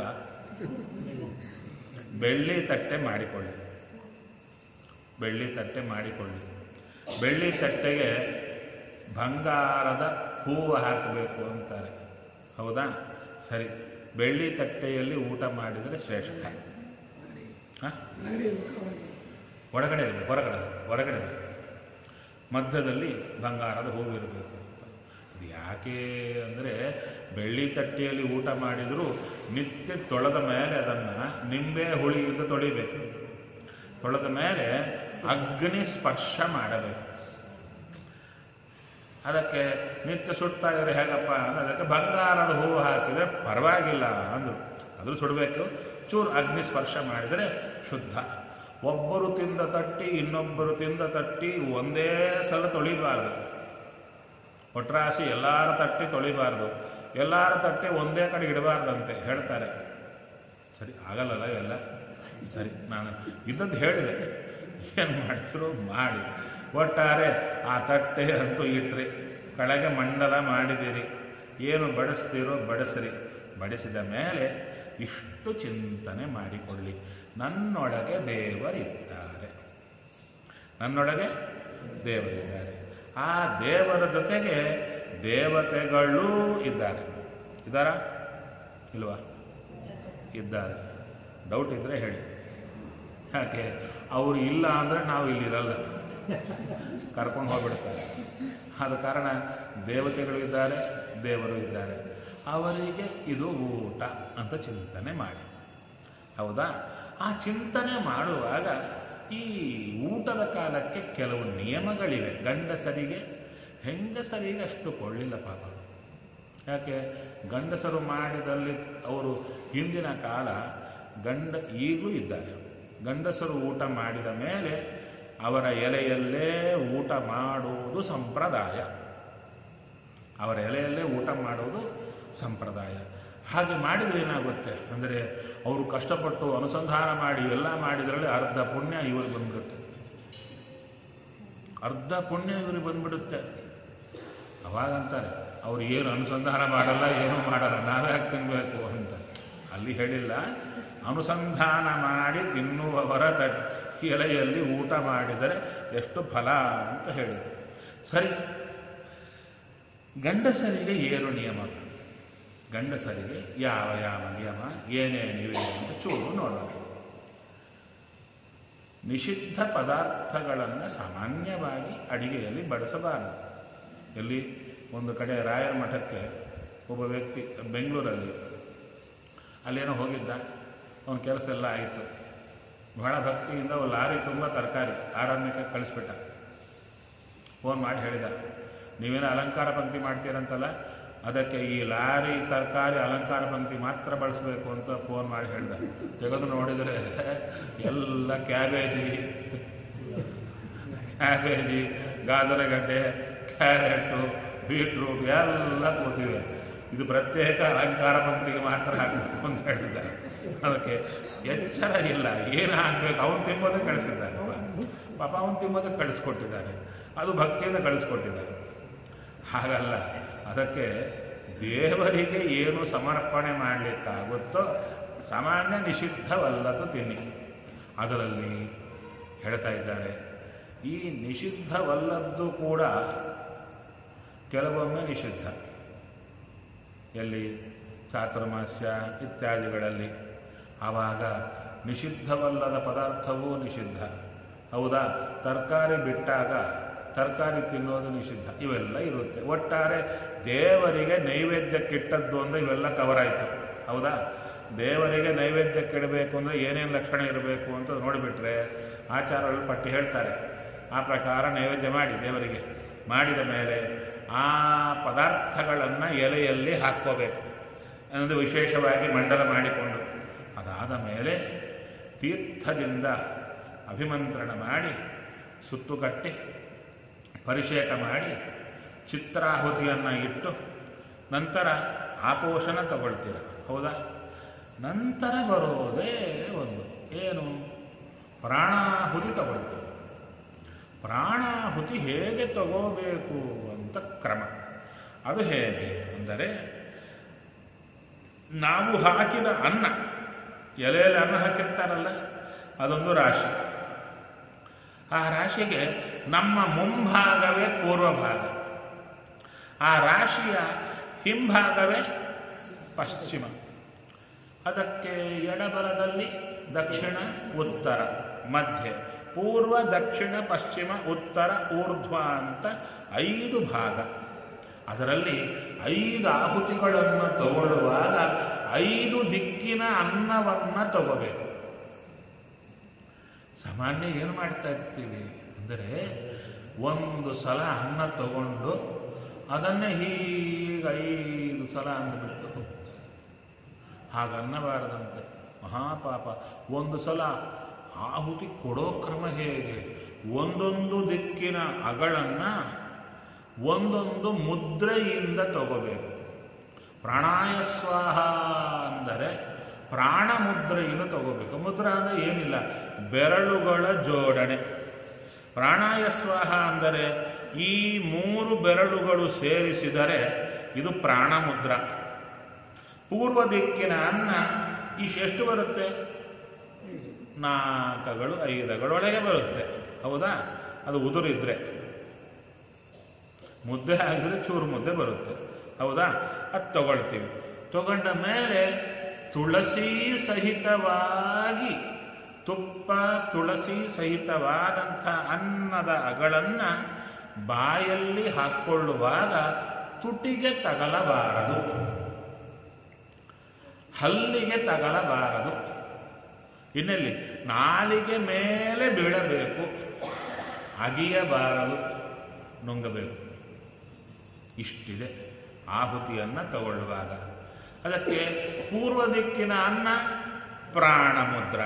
ಬೆಳ್ಳಿ ತಟ್ಟೆ ಮಾಡಿಕೊಳ್ಳಿ ಬೆಳ್ಳಿ ತಟ್ಟೆ ಮಾಡಿಕೊಳ್ಳಿ ಬೆಳ್ಳಿ ತಟ್ಟೆಗೆ ಬಂಗಾರದ ಹೂವು ಹಾಕಬೇಕು ಅಂತಾರೆ ಹೌದಾ ಸರಿ ಬೆಳ್ಳಿ ತಟ್ಟೆಯಲ್ಲಿ ಊಟ ಮಾಡಿದರೆ ಶ್ರೇಷ್ಠ ಹಾಂ ಒಳಗಡೆ ಇರಬೇಕು ಹೊರಗಡೆ ಹೊರಗಡೆ ಇರಬೇಕು. ಮಧ್ಯದಲ್ಲಿ ಬಂಗಾರದ ಹೂವು ಇರಬೇಕು ಅಂತ ಇದು ಯಾಕೆ ಅಂದರೆ ಬೆಳ್ಳಿ ತಟ್ಟೆಯಲ್ಲಿ ಊಟ ಮಾಡಿದರೂ ನಿತ್ಯ ತೊಳೆದ ಮೇಲೆ ಅದನ್ನು ನಿಂಬೆ ಹುಳಿಯಿಂದ ತೊಳಿಬೇಕು ತೊಳೆದ ಮೇಲೆ ಅಗ್ನಿ ಸ್ಪರ್ಶ ಮಾಡಬೇಕು ಅದಕ್ಕೆ ನಿತ್ಯ ಸುಡ್ತಾ ಇದ್ರೆ ಹೇಗಪ್ಪ ಅಂದ್ರೆ ಅದಕ್ಕೆ ಬಂಗಾರದ ಹೂವು ಹಾಕಿದರೆ ಪರವಾಗಿಲ್ಲ ಅಂದರು ಅದು ಸುಡಬೇಕು ಚೂರು ಅಗ್ನಿ ಸ್ಪರ್ಶ ಮಾಡಿದರೆ ಶುದ್ಧ ಒಬ್ಬರು ತಿಂದ ತಟ್ಟಿ ಇನ್ನೊಬ್ಬರು ತಿಂದ ತಟ್ಟಿ ಒಂದೇ ಸಲ ತೊಳಿಬಾರ್ದು ಒಟ್ರಾಸಿ ಎಲ್ಲರ ತಟ್ಟಿ ತೊಳಿಬಾರ್ದು ಎಲ್ಲರ ತಟ್ಟೆ ಒಂದೇ ಕಡೆ ಇಡಬಾರ್ದಂತೆ ಹೇಳ್ತಾರೆ ಸರಿ ಆಗಲ್ಲಲ್ಲ ಇವೆಲ್ಲ ಸರಿ ನಾನು ಇದ್ದದ್ದು ಹೇಳಿದೆ ಏನು ಮಾಡ್ತಿರೋ ಮಾಡಿ ಒಟ್ಟಾರೆ ಆ ತಟ್ಟೆ ಅಂತೂ ಇಟ್ರಿ ಕೆಳಗೆ ಮಂಡಲ ಮಾಡಿದಿರಿ ಏನು ಬಡಿಸ್ತೀರೋ ಬಡಿಸ್ರಿ ಬಡಿಸಿದ ಮೇಲೆ ಇಷ್ಟು ಚಿಂತನೆ ಮಾಡಿಕೊಳ್ಳಿ ನನ್ನೊಳಗೆ ದೇವರಿದ್ದಾರೆ ನನ್ನೊಳಗೆ ದೇವರಿದ್ದಾರೆ ಆ ದೇವರ ಜೊತೆಗೆ ದೇವತೆಗಳೂ ಇದ್ದಾರೆ ಇದ್ದಾರಾ ಇಲ್ವಾ ಇದ್ದಾರೆ ಡೌಟ್ ಇದ್ದರೆ ಹೇಳಿ ಯಾಕೆ ಅವರು ಇಲ್ಲ ಅಂದರೆ ನಾವು ಇಲ್ಲಿರಲ್ಲ ಕರ್ಕೊಂಡು ಹೋಗ್ಬಿಡ್ತಾರೆ ಆದ ಕಾರಣ ದೇವತೆಗಳು ಇದ್ದಾರೆ ದೇವರು ಇದ್ದಾರೆ ಅವರಿಗೆ ಇದು ಊಟ ಅಂತ ಚಿಂತನೆ ಮಾಡಿ ಹೌದಾ ಆ ಚಿಂತನೆ ಮಾಡುವಾಗ ಈ ಊಟದ ಕಾಲಕ್ಕೆ ಕೆಲವು ನಿಯಮಗಳಿವೆ ಗಂಡಸರಿಗೆ ಹೆಂಗಸರಿಗೆ ಅಷ್ಟು ಕೊಳ್ಳಿಲ್ಲ ಪಾಪ ಯಾಕೆ ಗಂಡಸರು ಮಾಡಿದಲ್ಲಿ ಅವರು ಹಿಂದಿನ ಕಾಲ ಗಂಡ ಈಗಲೂ ಇದ್ದಾರೆ ಗಂಡಸರು ಊಟ ಮಾಡಿದ ಮೇಲೆ ಅವರ ಎಲೆಯಲ್ಲೇ ಊಟ ಮಾಡುವುದು ಸಂಪ್ರದಾಯ ಅವರ ಎಲೆಯಲ್ಲೇ ಊಟ ಮಾಡೋದು ಸಂಪ್ರದಾಯ ಹಾಗೆ ಮಾಡಿದರೆ ಏನಾಗುತ್ತೆ ಅಂದರೆ ಅವರು ಕಷ್ಟಪಟ್ಟು ಅನುಸಂಧಾನ ಮಾಡಿ ಎಲ್ಲ ಮಾಡಿದ್ರಲ್ಲಿ ಅರ್ಧ ಪುಣ್ಯ ಇವರು ಬಂದ್ಬಿಡುತ್ತೆ ಅರ್ಧ ಪುಣ್ಯ ಇವರಿಗೆ ಬಂದ್ಬಿಡುತ್ತೆ ಅವಾಗಂತಾರೆ ಅವ್ರು ಏನು ಅನುಸಂಧಾನ ಮಾಡಲ್ಲ ಏನೂ ಮಾಡಲ್ಲ ನಾವೇ ಯಾಕೆ ತಿನ್ನಬೇಕು ಅಂತ ಅಲ್ಲಿ ಹೇಳಿಲ್ಲ ಅನುಸಂಧಾನ ಮಾಡಿ ತಿನ್ನುವವರ ತಟ್ ಎಲೆಯಲ್ಲಿ ಊಟ ಮಾಡಿದರೆ ಎಷ್ಟು ಫಲ ಅಂತ ಹೇಳಿದರು ಸರಿ ಗಂಡಸರಿಗೆ ಏನು ನಿಯಮ ಗಂಡಸರಿಗೆ ಯಾವ ಯಾವ ನಿಯಮ ಏನೇನಿವೆ ಅಂತ ಚೂರು ನೋಡೋಣ ನಿಷಿದ್ಧ ಪದಾರ್ಥಗಳನ್ನು ಸಾಮಾನ್ಯವಾಗಿ ಅಡಿಗೆಯಲ್ಲಿ ಬಳಸಬಾರದು ಎಲ್ಲಿ ಒಂದು ಕಡೆ ರಾಯರ ಮಠಕ್ಕೆ ಒಬ್ಬ ವ್ಯಕ್ತಿ ಬೆಂಗಳೂರಲ್ಲಿ ಅಲ್ಲೇನೋ ಹೋಗಿದ್ದ ಅವನ ಕೆಲಸ ಎಲ್ಲ ಆಯಿತು ಬಹಳ ಭಕ್ತಿಯಿಂದ ಒಂದು ಲಾರಿ ತುಂಬ ತರಕಾರಿ ಆರಾಮ್ಯಕ್ಕೆ ಕಳಿಸ್ಬಿಟ್ಟ ಫೋನ್ ಮಾಡಿ ಹೇಳಿದ ನೀವೇನೋ ಅಲಂಕಾರ ಪಂಕ್ತಿ ಮಾಡ್ತೀರಂತಲ್ಲ ಅದಕ್ಕೆ ಈ ಲಾರಿ ತರಕಾರಿ ಅಲಂಕಾರ ಪಂಕ್ತಿ ಮಾತ್ರ ಬಳಸಬೇಕು ಅಂತ ಫೋನ್ ಮಾಡಿ ಹೇಳ್ದ ತೆಗೆದು ನೋಡಿದರೆ ಎಲ್ಲ ಕ್ಯಾಬೇಜಿ ಕ್ಯಾಬೇಜಿ ಗಾಜರಗಡ್ಡೆ ಕ್ಯಾರೆಟು ಬೀಟ್ರೂಟ್ ಎಲ್ಲ ಕೂತಿವೆ ಇದು ಪ್ರತ್ಯೇಕ ಅಲಂಕಾರ ಪಂಕ್ತಿಗೆ ಮಾತ್ರ ಹಾಕಬೇಕು ಅಂತ ಹೇಳಿದ್ದಾರೆ ಅದಕ್ಕೆ ಎಚ್ಚರ ಇಲ್ಲ ಏನು ಹಾಕಬೇಕು ಅವನು ತಿಂಬೋದೇ ಕಳಿಸಿದ್ದಾನೆ ಪಾಪ ಅವನು ತಿಂಬೋದೇ ಕಳಿಸ್ಕೊಟ್ಟಿದ್ದಾನೆ ಅದು ಭಕ್ತಿಯಿಂದ ಕಳಿಸ್ಕೊಟ್ಟಿದ್ದಾನೆ ಹಾಗಲ್ಲ ಅದಕ್ಕೆ ದೇವರಿಗೆ ಏನು ಸಮರ್ಪಣೆ ಮಾಡಲಿಕ್ಕಾಗುತ್ತೋ ಸಾಮಾನ್ಯ ನಿಷಿದ್ಧವಲ್ಲದು ತಿನ್ನಿ ಅದರಲ್ಲಿ ಹೇಳ್ತಾ ಇದ್ದಾರೆ ಈ ನಿಷಿದ್ಧವಲ್ಲದ್ದು ಕೂಡ ಕೆಲವೊಮ್ಮೆ ನಿಷಿದ್ಧ ಎಲ್ಲಿ ಚಾತುರ್ಮಾಸ್ಯ ಇತ್ಯಾದಿಗಳಲ್ಲಿ ಆವಾಗ ನಿಷಿದ್ಧವಲ್ಲದ ಪದಾರ್ಥವೂ ನಿಷಿದ್ಧ ಹೌದಾ ತರಕಾರಿ ಬಿಟ್ಟಾಗ ತರಕಾರಿ ತಿನ್ನೋದು ನಿಷಿದ್ಧ ಇವೆಲ್ಲ ಇರುತ್ತೆ ಒಟ್ಟಾರೆ ದೇವರಿಗೆ ನೈವೇದ್ಯಕ್ಕಿಟ್ಟದ್ದು ಅಂದರೆ ಇವೆಲ್ಲ ಕವರ್ ಆಯಿತು ಹೌದಾ ದೇವರಿಗೆ ನೈವೇದ್ಯಕ್ಕಿಡಬೇಕು ಅಂದರೆ ಏನೇನು ಲಕ್ಷಣ ಇರಬೇಕು ಅಂತ ನೋಡಿಬಿಟ್ರೆ ಆಚಾರಗಳು ಪಟ್ಟಿ ಹೇಳ್ತಾರೆ ಆ ಪ್ರಕಾರ ನೈವೇದ್ಯ ಮಾಡಿ ದೇವರಿಗೆ ಮಾಡಿದ ಮೇಲೆ ಆ ಪದಾರ್ಥಗಳನ್ನು ಎಲೆಯಲ್ಲಿ ಹಾಕ್ಕೋಬೇಕು ಅಂದರೆ ವಿಶೇಷವಾಗಿ ಮಂಡಲ ಮಾಡಿಕೊಂಡು ಅದಾದ ಮೇಲೆ ತೀರ್ಥದಿಂದ ಅಭಿಮಂತ್ರಣ ಮಾಡಿ ಸುತ್ತು ಕಟ್ಟಿ ಪರಿಷೇಕ ಮಾಡಿ ಚಿತ್ರಾಹುತಿಯನ್ನು ಇಟ್ಟು ನಂತರ ಆಪೋಷಣ ತಗೊಳ್ತೀರ ಹೌದಾ ನಂತರ ಬರೋದೇ ಒಂದು ಏನು ಪ್ರಾಣಾಹುತಿ ತಗೊಳ್ತೀವಿ ಪ್ರಾಣಾಹುತಿ ಹೇಗೆ ತಗೋಬೇಕು ಅಂತ ಕ್ರಮ ಅದು ಹೇಗೆ ಅಂದರೆ ನಾವು ಹಾಕಿದ ಅನ್ನ ಎಲೆಯಲ್ಲಿ ಅನ್ನ ಹಾಕಿರ್ತಾರಲ್ಲ ಅದೊಂದು ರಾಶಿ ಆ ರಾಶಿಗೆ ನಮ್ಮ ಮುಂಭಾಗವೇ ಪೂರ್ವ ಭಾಗ ಆ ರಾಶಿಯ ಹಿಂಭಾಗವೇ ಪಶ್ಚಿಮ ಅದಕ್ಕೆ ಎಡಬಲದಲ್ಲಿ ದಕ್ಷಿಣ ಉತ್ತರ ಮಧ್ಯೆ ಪೂರ್ವ ದಕ್ಷಿಣ ಪಶ್ಚಿಮ ಉತ್ತರ ಊರ್ಧ್ವ ಅಂತ ಐದು ಭಾಗ ಅದರಲ್ಲಿ ಐದು ಆಹುತಿಗಳನ್ನು ತಗೊಳ್ಳುವಾಗ ಐದು ದಿಕ್ಕಿನ ಅನ್ನವನ್ನು ತಗೋಬೇಕು ಸಾಮಾನ್ಯ ಏನು ಮಾಡ್ತಾ ಇರ್ತೀವಿ ಅಂದರೆ ಒಂದು ಸಲ ಅನ್ನ ತಗೊಂಡು ಅದನ್ನೇ ಹೀಗೆ ಐದು ಸಲ ಅಂದ್ಬಿಟ್ಟು ಹೋಗ್ತಾರೆ ಹಾಗನ್ನಬಾರದಂತೆ ಮಹಾಪಾಪ ಒಂದು ಸಲ ಆಹುತಿ ಕೊಡೋ ಕ್ರಮ ಹೇಗೆ ಒಂದೊಂದು ದಿಕ್ಕಿನ ಅಗಳನ್ನು ಒಂದೊಂದು ಮುದ್ರೆಯಿಂದ ತಗೋಬೇಕು ಪ್ರಾಣಾಯ ಸ್ವಾಹ ಅಂದರೆ ಪ್ರಾಣ ಮುದ್ರೆಯನ್ನು ತಗೋಬೇಕು ಮುದ್ರ ಅಂದರೆ ಏನಿಲ್ಲ ಬೆರಳುಗಳ ಜೋಡಣೆ ಪ್ರಾಣಾಯ ಸ್ವಾಹ ಅಂದರೆ ಈ ಮೂರು ಬೆರಳುಗಳು ಸೇರಿಸಿದರೆ ಇದು ಪ್ರಾಣ ಮುದ್ರ ಪೂರ್ವ ದಿಕ್ಕಿನ ಅನ್ನ ಇಷ್ಟೆಷ್ಟು ಬರುತ್ತೆ ನಾಲ್ಕಗಳು ಐದಗಳೊಳಗೆ ಬರುತ್ತೆ ಹೌದಾ ಅದು ಉದುರಿದ್ರೆ ಮುದ್ದೆ ಆಗಿದ್ರೆ ಚೂರು ಮುದ್ದೆ ಬರುತ್ತೆ ಹೌದಾ ಅದು ತಗೊಳ್ತೀವಿ ತಗೊಂಡ ಮೇಲೆ ತುಳಸಿ ಸಹಿತವಾಗಿ ತುಪ್ಪ ತುಳಸಿ ಸಹಿತವಾದಂಥ ಅನ್ನದ ಅಗಳನ್ನು ಬಾಯಲ್ಲಿ ಹಾಕ್ಕೊಳ್ಳುವಾಗ ತುಟಿಗೆ ತಗಲಬಾರದು ಹಲ್ಲಿಗೆ ತಗಲಬಾರದು ಇನ್ನೆಲ್ಲಿ ನಾಲಿಗೆ ಮೇಲೆ ಬೀಳಬೇಕು ಅಗಿಯಬಾರದು ನುಂಗಬೇಕು ಇಷ್ಟಿದೆ ಆಹುತಿಯನ್ನು ತಗೊಳ್ಳುವಾಗ ಅದಕ್ಕೆ ಪೂರ್ವ ದಿಕ್ಕಿನ ಅನ್ನ ಪ್ರಾಣ ಮುದ್ರ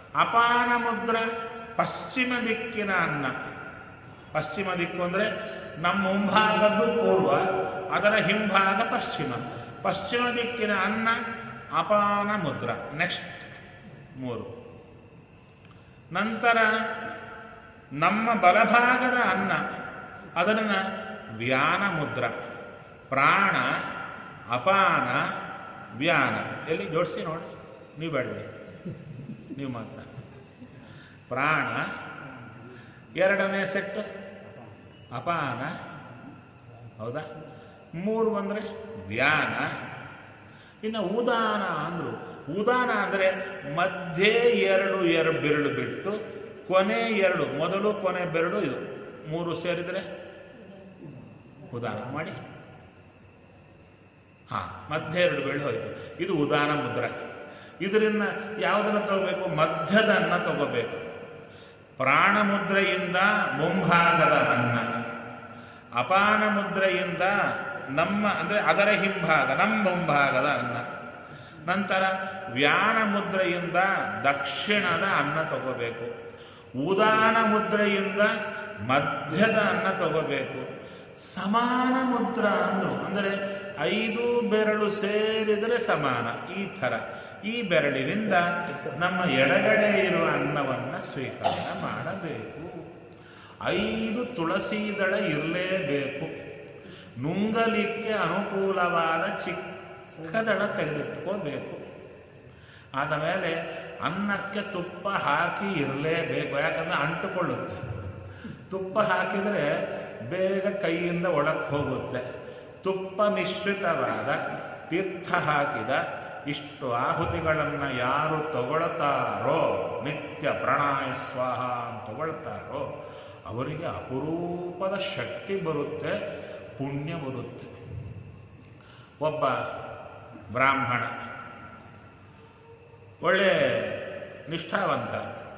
ಅಪಾನ ಮುದ್ರ ಪಶ್ಚಿಮ ದಿಕ್ಕಿನ ಅನ್ನ ಪಶ್ಚಿಮ ದಿಕ್ಕು ಅಂದರೆ ನಮ್ಮ ಮುಂಭಾಗದ್ದು ಪೂರ್ವ ಅದರ ಹಿಂಭಾಗ ಪಶ್ಚಿಮ ಪಶ್ಚಿಮ ದಿಕ್ಕಿನ ಅನ್ನ ಅಪಾನ ಮುದ್ರ ನೆಕ್ಸ್ಟ್ ಮೂರು ನಂತರ ನಮ್ಮ ಬಲಭಾಗದ ಅನ್ನ ಅದನ್ನು ವ್ಯಾನ ಮುದ್ರ ಪ್ರಾಣ ಅಪಾನ ವ್ಯಾನ ಎಲ್ಲಿ ಜೋಡಿಸಿ ನೋಡಿ ನೀವು ಬೇಡಬೇಡಿ ನೀವು ಮಾತ್ರ ಪ್ರಾಣ ಎರಡನೇ ಸೆಟ್ ಅಪಾನ ಹೌದಾ ಮೂರು ಬಂದರೆ ವ್ಯಾನ ಇನ್ನು ಉದಾನ ಅಂದರು ಉದಾನ ಅಂದರೆ ಮಧ್ಯೆ ಎರಡು ಎರಡು ಬೆರಳು ಬಿಟ್ಟು ಕೊನೆ ಎರಡು ಮೊದಲು ಕೊನೆ ಬೆರಳು ಇದು ಮೂರು ಸೇರಿದರೆ ಉದಾನ ಮಾಡಿ ಹಾ ಮಧ್ಯೆ ಎರಡು ಬೆರಳು ಹೋಯಿತು ಇದು ಉದಾನ ಮುದ್ರ ಇದರಿಂದ ಯಾವುದನ್ನು ತಗೋಬೇಕು ಮಧ್ಯದ ಅನ್ನ ತಗೋಬೇಕು ಪ್ರಾಣ ಮುದ್ರೆಯಿಂದ ಮುಂಭಾಗದ ಅನ್ನ ಅಪಾನ ಮುದ್ರೆಯಿಂದ ನಮ್ಮ ಅಂದರೆ ಅದರ ಹಿಂಭಾಗ ನಮ್ಮ ಮುಂಭಾಗದ ಅನ್ನ ನಂತರ ವ್ಯಾನ ಮುದ್ರೆಯಿಂದ ದಕ್ಷಿಣದ ಅನ್ನ ತಗೋಬೇಕು ಉದಾನ ಮುದ್ರೆಯಿಂದ ಮಧ್ಯದ ಅನ್ನ ತಗೋಬೇಕು ಸಮಾನ ಮುದ್ರ ಅಂದರು ಅಂದರೆ ಐದು ಬೆರಳು ಸೇರಿದರೆ ಸಮಾನ ಈ ಥರ ಈ ಬೆರಳಿನಿಂದ ನಮ್ಮ ಎಡಗಡೆ ಇರುವ ಅನ್ನವನ್ನು ಸ್ವೀಕಾರ ಮಾಡಬೇಕು ಐದು ತುಳಸಿ ದಳ ಇರಲೇಬೇಕು ನುಂಗಲಿಕ್ಕೆ ಅನುಕೂಲವಾದ ಚಿಕ್ಕದಳ ತೆಗೆದಿಟ್ಕೋಬೇಕು ಆದ ಮೇಲೆ ಅನ್ನಕ್ಕೆ ತುಪ್ಪ ಹಾಕಿ ಇರಲೇಬೇಕು ಯಾಕಂದ್ರೆ ಅಂಟುಕೊಳ್ಳುತ್ತೆ ತುಪ್ಪ ಹಾಕಿದರೆ ಬೇಗ ಕೈಯಿಂದ ಒಳಕ್ಕೆ ಹೋಗುತ್ತೆ ತುಪ್ಪ ಮಿಶ್ರಿತವಾದ ತೀರ್ಥ ಹಾಕಿದ ಇಷ್ಟು ಆಹುತಿಗಳನ್ನು ಯಾರು ತಗೊಳ್ತಾರೋ ನಿತ್ಯ ಪ್ರಣಾಯ ಸ್ವಾಹ ಅಂತ ತಗೊಳ್ತಾರೋ ಅವರಿಗೆ ಅಪರೂಪದ ಶಕ್ತಿ ಬರುತ್ತೆ ಪುಣ್ಯ ಬರುತ್ತೆ ಒಬ್ಬ ಬ್ರಾಹ್ಮಣ ಒಳ್ಳೆ ನಿಷ್ಠಾವಂತ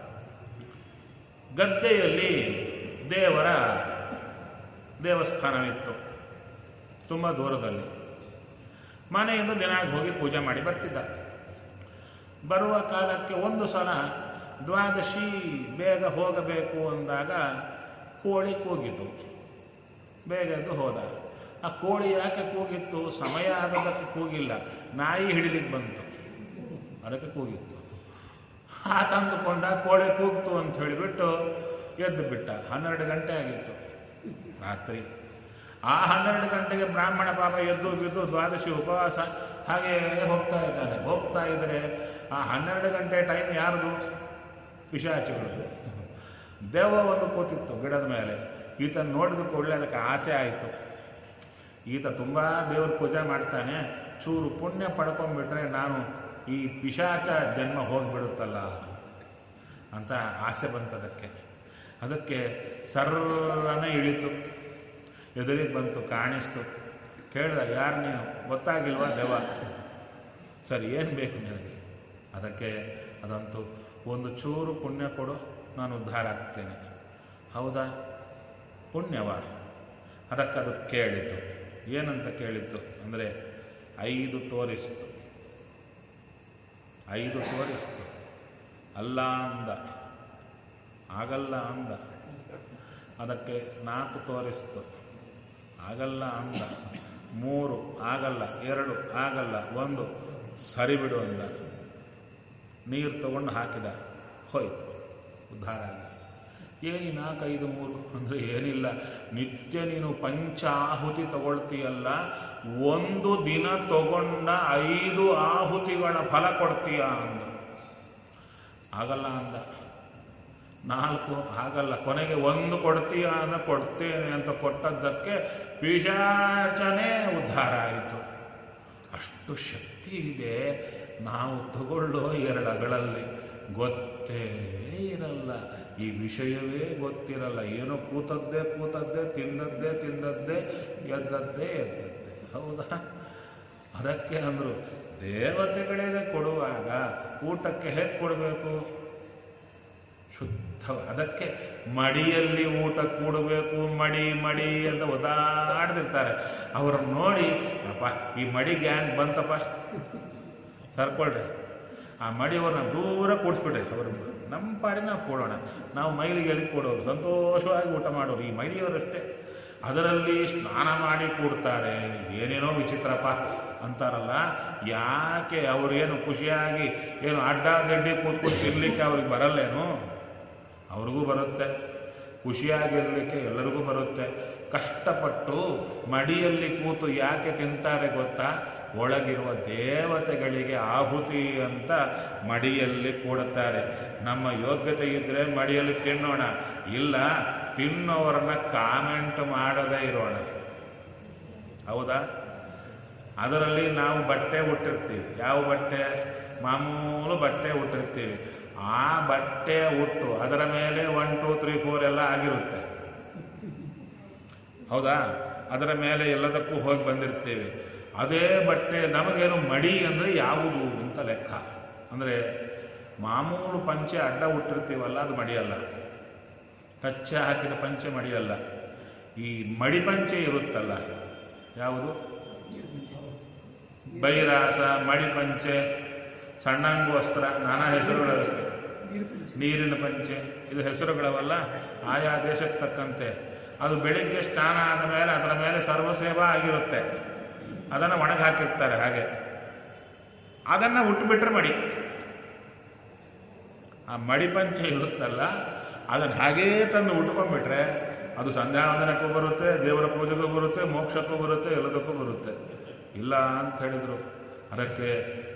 ಗದ್ದೆಯಲ್ಲಿ ದೇವರ ದೇವಸ್ಥಾನವಿತ್ತು ತುಂಬ ದೂರದಲ್ಲಿ ಮನೆಯಿಂದ ದಿನ ಹೋಗಿ ಪೂಜೆ ಮಾಡಿ ಬರ್ತಿದ್ದ ಬರುವ ಕಾಲಕ್ಕೆ ಒಂದು ಸಲ ದ್ವಾದಶಿ ಬೇಗ ಹೋಗಬೇಕು ಅಂದಾಗ ಕೋಳಿ ಕೂಗಿತು ಬೇಗ ಎದ್ದು ಹೋದ ಆ ಕೋಳಿ ಯಾಕೆ ಕೂಗಿತ್ತು ಸಮಯ ಆದದಕ್ಕೆ ಕೂಗಿಲ್ಲ ನಾಯಿ ಹಿಡಿಲಿಕ್ಕೆ ಬಂತು ಅದಕ್ಕೆ ಕೂಗಿತ್ತು ಆತ ಅಂದುಕೊಂಡ ಕೋಳಿ ಕೂಗ್ತು ಅಂತ ಹೇಳಿಬಿಟ್ಟು ಎದ್ದು ಬಿಟ್ಟ ಹನ್ನೆರಡು ಗಂಟೆ ಆಗಿತ್ತು ರಾತ್ರಿ ಆ ಹನ್ನೆರಡು ಗಂಟೆಗೆ ಬ್ರಾಹ್ಮಣ ಪಾಪ ಎದ್ದು ಬಿದ್ದು ದ್ವಾದಶಿ ಉಪವಾಸ ಹಾಗೆ ಹೋಗ್ತಾ ಇದ್ದಾನೆ ಹೋಗ್ತಾ ಇದ್ದರೆ ಆ ಹನ್ನೆರಡು ಗಂಟೆ ಟೈಮ್ ಯಾರ್ದು ಪಿಶಾಚಿಗಳು ದೆವ್ವ ಒಂದು ಕೂತಿತ್ತು ಗಿಡದ ಮೇಲೆ ಈತ ನೋಡಿದ ಕೂಡಲೇ ಅದಕ್ಕೆ ಆಸೆ ಆಯಿತು ಈತ ತುಂಬ ದೇವ್ರ ಪೂಜೆ ಮಾಡ್ತಾನೆ ಚೂರು ಪುಣ್ಯ ಪಡ್ಕೊಂಡ್ಬಿಟ್ರೆ ನಾನು ಈ ಪಿಶಾಚ ಜನ್ಮ ಹೋಗಿಬಿಡುತ್ತಲ್ಲ ಅಂತ ಆಸೆ ಬಂತದಕ್ಕೆ ಅದಕ್ಕೆ ಸರ್ರನೆ ಇಳಿತು ಎದುರಿಗೆ ಬಂತು ಕಾಣಿಸ್ತು ಕೇಳ್ದ ಯಾರು ನೀನು ಗೊತ್ತಾಗಿಲ್ವಾ ದೆವ್ವ ಸರಿ ಏನು ಬೇಕು ನಿನಗೆ ಅದಕ್ಕೆ ಅದಂತೂ ಒಂದು ಚೂರು ಪುಣ್ಯ ಕೊಡು ನಾನು ಉದ್ಧಾರ ಆಗ್ತೇನೆ ಹೌದಾ ಪುಣ್ಯವ ಅದಕ್ಕದು ಕೇಳಿತು ಏನಂತ ಕೇಳಿತ್ತು ಅಂದರೆ ಐದು ತೋರಿಸ್ತು ಐದು ತೋರಿಸ್ತು ಅಲ್ಲ ಅಂದ ಆಗಲ್ಲ ಅಂದ ಅದಕ್ಕೆ ನಾಲ್ಕು ತೋರಿಸ್ತು ಆಗಲ್ಲ ಅಂದ ಮೂರು ಆಗಲ್ಲ ಎರಡು ಆಗಲ್ಲ ಒಂದು ಸರಿ ಬಿಡು ಅಂದ ನೀರು ತಗೊಂಡು ಹಾಕಿದ ಹೋಯ್ತು ಉದ್ಧಾರ ಆಗಿ ಏನಿ ನಾಲ್ಕೈದು ಮೂರು ಅಂದರೆ ಏನಿಲ್ಲ ನಿತ್ಯ ನೀನು ಪಂಚಾಹುತಿ ತಗೊಳ್ತೀಯಲ್ಲ ಒಂದು ದಿನ ತಗೊಂಡ ಐದು ಆಹುತಿಗಳ ಫಲ ಕೊಡ್ತೀಯ ಅಂದ ಆಗಲ್ಲ ಅಂದ ನಾಲ್ಕು ಆಗಲ್ಲ ಕೊನೆಗೆ ಒಂದು ಕೊಡ್ತೀಯ ಅಂದ ಕೊಡ್ತೇನೆ ಅಂತ ಕೊಟ್ಟದ್ದಕ್ಕೆ ಪಿಶಾಚನೇ ಉದ್ಧಾರ ಆಯಿತು ಅಷ್ಟು ಶಕ್ತಿ ಇದೆ ನಾವು ತಗೊಳ್ಳೋ ಎರಡಗಳಲ್ಲಿ ಗೊತ್ತೇ ಇರಲ್ಲ ಈ ವಿಷಯವೇ ಗೊತ್ತಿರಲ್ಲ ಏನೋ ಕೂತದ್ದೇ ಕೂತದ್ದೇ ತಿಂದದ್ದೇ ತಿಂದದ್ದೇ ಎದ್ದದ್ದೇ ಎದ್ದದ್ದೇ ಹೌದಾ ಅದಕ್ಕೆ ಅಂದರು ದೇವತೆಗಳಿಗೆ ಕೊಡುವಾಗ ಊಟಕ್ಕೆ ಹೇಗೆ ಕೊಡಬೇಕು ಶುದ್ಧ ಅದಕ್ಕೆ ಮಡಿಯಲ್ಲಿ ಊಟ ಕೂಡಬೇಕು ಮಡಿ ಮಡಿ ಅಂತ ಒದಾಡ್ದಿರ್ತಾರೆ ಅವ್ರನ್ನ ನೋಡಿ ಅಪ್ಪ ಈ ಮಡಿ ಗ್ಯಾಂಗ್ ಬಂತಪ್ಪ ಸರ್ಕೊಳ್ರಿ ಆ ಮಡಿಯವ್ರನ್ನ ದೂರ ಕೂಡಿಸ್ಬಿಡ್ರಿ ಅವರು ನಮ್ಮ ಪಾಡಿ ನಾವು ಕೊಡೋಣ ನಾವು ಮೈಲಿಗೆ ಎಲ್ಲಿ ಕೊಡೋರು ಸಂತೋಷವಾಗಿ ಊಟ ಮಾಡೋರು ಈ ಮೈಲಿಯವರಷ್ಟೇ ಅದರಲ್ಲಿ ಸ್ನಾನ ಮಾಡಿ ಕೂಡ್ತಾರೆ ಏನೇನೋ ವಿಚಿತ್ರಪ್ಪ ಅಂತಾರಲ್ಲ ಯಾಕೆ ಅವ್ರೇನು ಖುಷಿಯಾಗಿ ಏನು ಅಡ್ಡಾದಿಡ್ಡಿ ಕೂತ್ಕೊಂಡು ತಿರ್ಲಿಕ್ಕೆ ಅವ್ರಿಗೆ ಬರಲ್ಲೇನು ಅವ್ರಿಗೂ ಬರುತ್ತೆ ಖುಷಿಯಾಗಿರಲಿಕ್ಕೆ ಎಲ್ಲರಿಗೂ ಬರುತ್ತೆ ಕಷ್ಟಪಟ್ಟು ಮಡಿಯಲ್ಲಿ ಕೂತು ಯಾಕೆ ತಿಂತಾರೆ ಗೊತ್ತಾ ಒಳಗಿರುವ ದೇವತೆಗಳಿಗೆ ಆಹುತಿ ಅಂತ ಮಡಿಯಲ್ಲಿ ಕೂಡುತ್ತಾರೆ ನಮ್ಮ ಯೋಗ್ಯತೆ ಇದ್ದರೆ ಮಡಿಯಲ್ಲಿ ತಿನ್ನೋಣ ಇಲ್ಲ ತಿನ್ನೋರನ್ನ ಕಾಮೆಂಟ್ ಮಾಡದೇ ಇರೋಣ ಹೌದಾ ಅದರಲ್ಲಿ ನಾವು ಬಟ್ಟೆ ಉಟ್ಟಿರ್ತೀವಿ ಯಾವ ಬಟ್ಟೆ ಮಾಮೂಲು ಬಟ್ಟೆ ಉಟ್ಟಿರ್ತೀವಿ ಆ ಬಟ್ಟೆ ಉಟ್ಟು ಅದರ ಮೇಲೆ ಒನ್ ಟೂ ತ್ರೀ ಫೋರ್ ಎಲ್ಲ ಆಗಿರುತ್ತೆ ಹೌದಾ ಅದರ ಮೇಲೆ ಎಲ್ಲದಕ್ಕೂ ಹೋಗಿ ಬಂದಿರ್ತೀವಿ ಅದೇ ಬಟ್ಟೆ ನಮಗೇನು ಮಡಿ ಅಂದರೆ ಯಾವುದು ಅಂತ ಲೆಕ್ಕ ಅಂದರೆ ಮಾಮೂಲು ಪಂಚೆ ಅಡ್ಡ ಉಟ್ಟಿರ್ತೀವಲ್ಲ ಅದು ಮಡಿಯಲ್ಲ ಕಚ್ಚೆ ಹಾಕಿದ ಪಂಚೆ ಮಡಿಯಲ್ಲ ಈ ಮಡಿ ಪಂಚೆ ಇರುತ್ತಲ್ಲ ಯಾವುದು ಬೈರಾಸ ಮಡಿ ಪಂಚೆ ಸಣ್ಣಂಗು ವಸ್ತ್ರ ನಾನಾ ಹೆಸರುಗಳಿರುತ್ತೆ ನೀರಿನ ಪಂಚೆ ಇದು ಹೆಸರುಗಳವಲ್ಲ ಆಯಾ ದೇಶಕ್ಕೆ ತಕ್ಕಂತೆ ಅದು ಬೆಳಿಗ್ಗೆ ಸ್ನಾನ ಆದ ಮೇಲೆ ಅದರ ಮೇಲೆ ಸರ್ವಸೇವಾ ಆಗಿರುತ್ತೆ ಅದನ್ನು ಒಣಗಿ ಹಾಕಿರ್ತಾರೆ ಹಾಗೆ ಅದನ್ನು ಉಟ್ಬಿಟ್ರೆ ಮಡಿ ಆ ಮಡಿ ಪಂಚೆ ಇರುತ್ತಲ್ಲ ಅದನ್ನು ಹಾಗೇ ತಂದು ಉಟ್ಕೊಂಡ್ಬಿಟ್ರೆ ಅದು ಸಂಧ್ಯಾವಂದನಕ್ಕೂ ಬರುತ್ತೆ ದೇವರ ಪೂಜೆಗೂ ಬರುತ್ತೆ ಮೋಕ್ಷಕ್ಕೂ ಬರುತ್ತೆ ಎಲ್ಲದಕ್ಕೂ ಬರುತ್ತೆ ಇಲ್ಲ ಅಂತ ಹೇಳಿದರು ಅದಕ್ಕೆ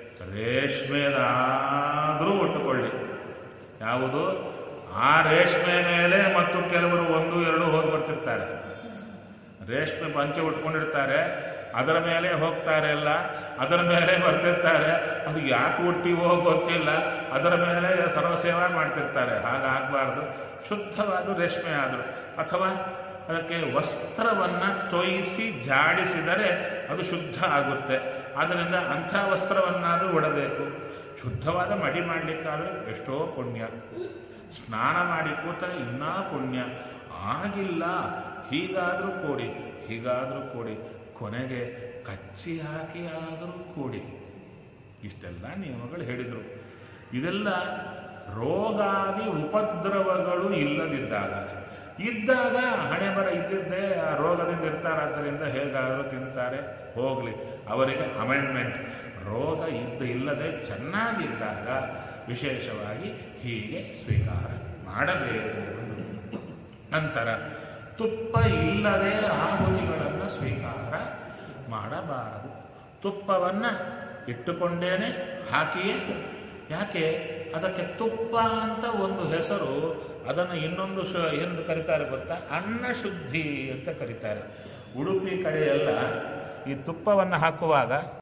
ರೇಷ್ಮೆದಾದರೂ ಉಟ್ಟುಕೊಳ್ಳಿ ಯಾವುದು ಆ ರೇಷ್ಮೆ ಮೇಲೆ ಮತ್ತು ಕೆಲವರು ಒಂದು ಎರಡು ಹೋಗಿ ಬರ್ತಿರ್ತಾರೆ ರೇಷ್ಮೆ ಪಂಚೆ ಉಟ್ಕೊಂಡಿರ್ತಾರೆ ಅದರ ಮೇಲೆ ಹೋಗ್ತಾರೆ ಎಲ್ಲ ಅದರ ಮೇಲೆ ಬರ್ತಿರ್ತಾರೆ ಅದು ಯಾಕೆ ಹುಟ್ಟಿವೋ ಗೊತ್ತಿಲ್ಲ ಅದರ ಮೇಲೆ ಸರ್ವಸೇವಾ ಮಾಡ್ತಿರ್ತಾರೆ ಹಾಗಾಗಬಾರ್ದು ಶುದ್ಧವಾದ ರೇಷ್ಮೆ ಆದರು ಅಥವಾ ಅದಕ್ಕೆ ವಸ್ತ್ರವನ್ನು ತೊಯಿಸಿ ಜಾಡಿಸಿದರೆ ಅದು ಶುದ್ಧ ಆಗುತ್ತೆ ಆದ್ದರಿಂದ ಅಂಥ ವಸ್ತ್ರವನ್ನಾದರೂ ಉಡಬೇಕು ಶುದ್ಧವಾದ ಮಡಿ ಮಾಡಲಿಕ್ಕಾದರೆ ಎಷ್ಟೋ ಪುಣ್ಯ ಸ್ನಾನ ಮಾಡಿ ಕೂತರೆ ಇನ್ನೂ ಪುಣ್ಯ ಆಗಿಲ್ಲ ಹೀಗಾದರೂ ಕೂಡಿ ಹೀಗಾದರೂ ಕೂಡಿ ಕೊನೆಗೆ ಕಚ್ಚಿ ಹಾಕಿ ಆದರೂ ಕೂಡಿ ಇಷ್ಟೆಲ್ಲ ನಿಯಮಗಳು ಹೇಳಿದರು ಇದೆಲ್ಲ ರೋಗಾದಿ ಉಪದ್ರವಗಳು ಇಲ್ಲದಿದ್ದಾಗ ಇದ್ದಾಗ ಹಣೆ ಬರ ಇದ್ದಿದ್ದೇ ಆ ರೋಗದಿಂದ ಇರ್ತಾರಾದ್ದರಿಂದ ಹೇಗಾದರೂ ತಿಂತಾರೆ ಹೋಗಲಿ ಅವರಿಗೆ ಅಮೆಂಡ್ಮೆಂಟ್ ರೋಗ ಇದ್ದ ಇಲ್ಲದೆ ಚೆನ್ನಾಗಿದ್ದಾಗ ವಿಶೇಷವಾಗಿ ಹೀಗೆ ಸ್ವೀಕಾರ ಮಾಡಬೇಕು ನಂತರ ತುಪ್ಪ ಇಲ್ಲದೆ ಆಹುತಿಗಳನ್ನು ಸ್ವೀಕಾರ ಮಾಡಬಾರದು ತುಪ್ಪವನ್ನು ಇಟ್ಟುಕೊಂಡೇನೆ ಹಾಕಿಯೇ ಯಾಕೆ ಅದಕ್ಕೆ ತುಪ್ಪ ಅಂತ ಒಂದು ಹೆಸರು ಅದನ್ನು ಇನ್ನೊಂದು ಶು ಎಂದು ಕರೀತಾರೆ ಗೊತ್ತಾ ಅನ್ನ ಶುದ್ಧಿ ಅಂತ ಕರೀತಾರೆ ಉಡುಪಿ ಕಡೆಯೆಲ್ಲ ಈ ತುಪ್ಪವನ್ನು ಹಾಕುವಾಗ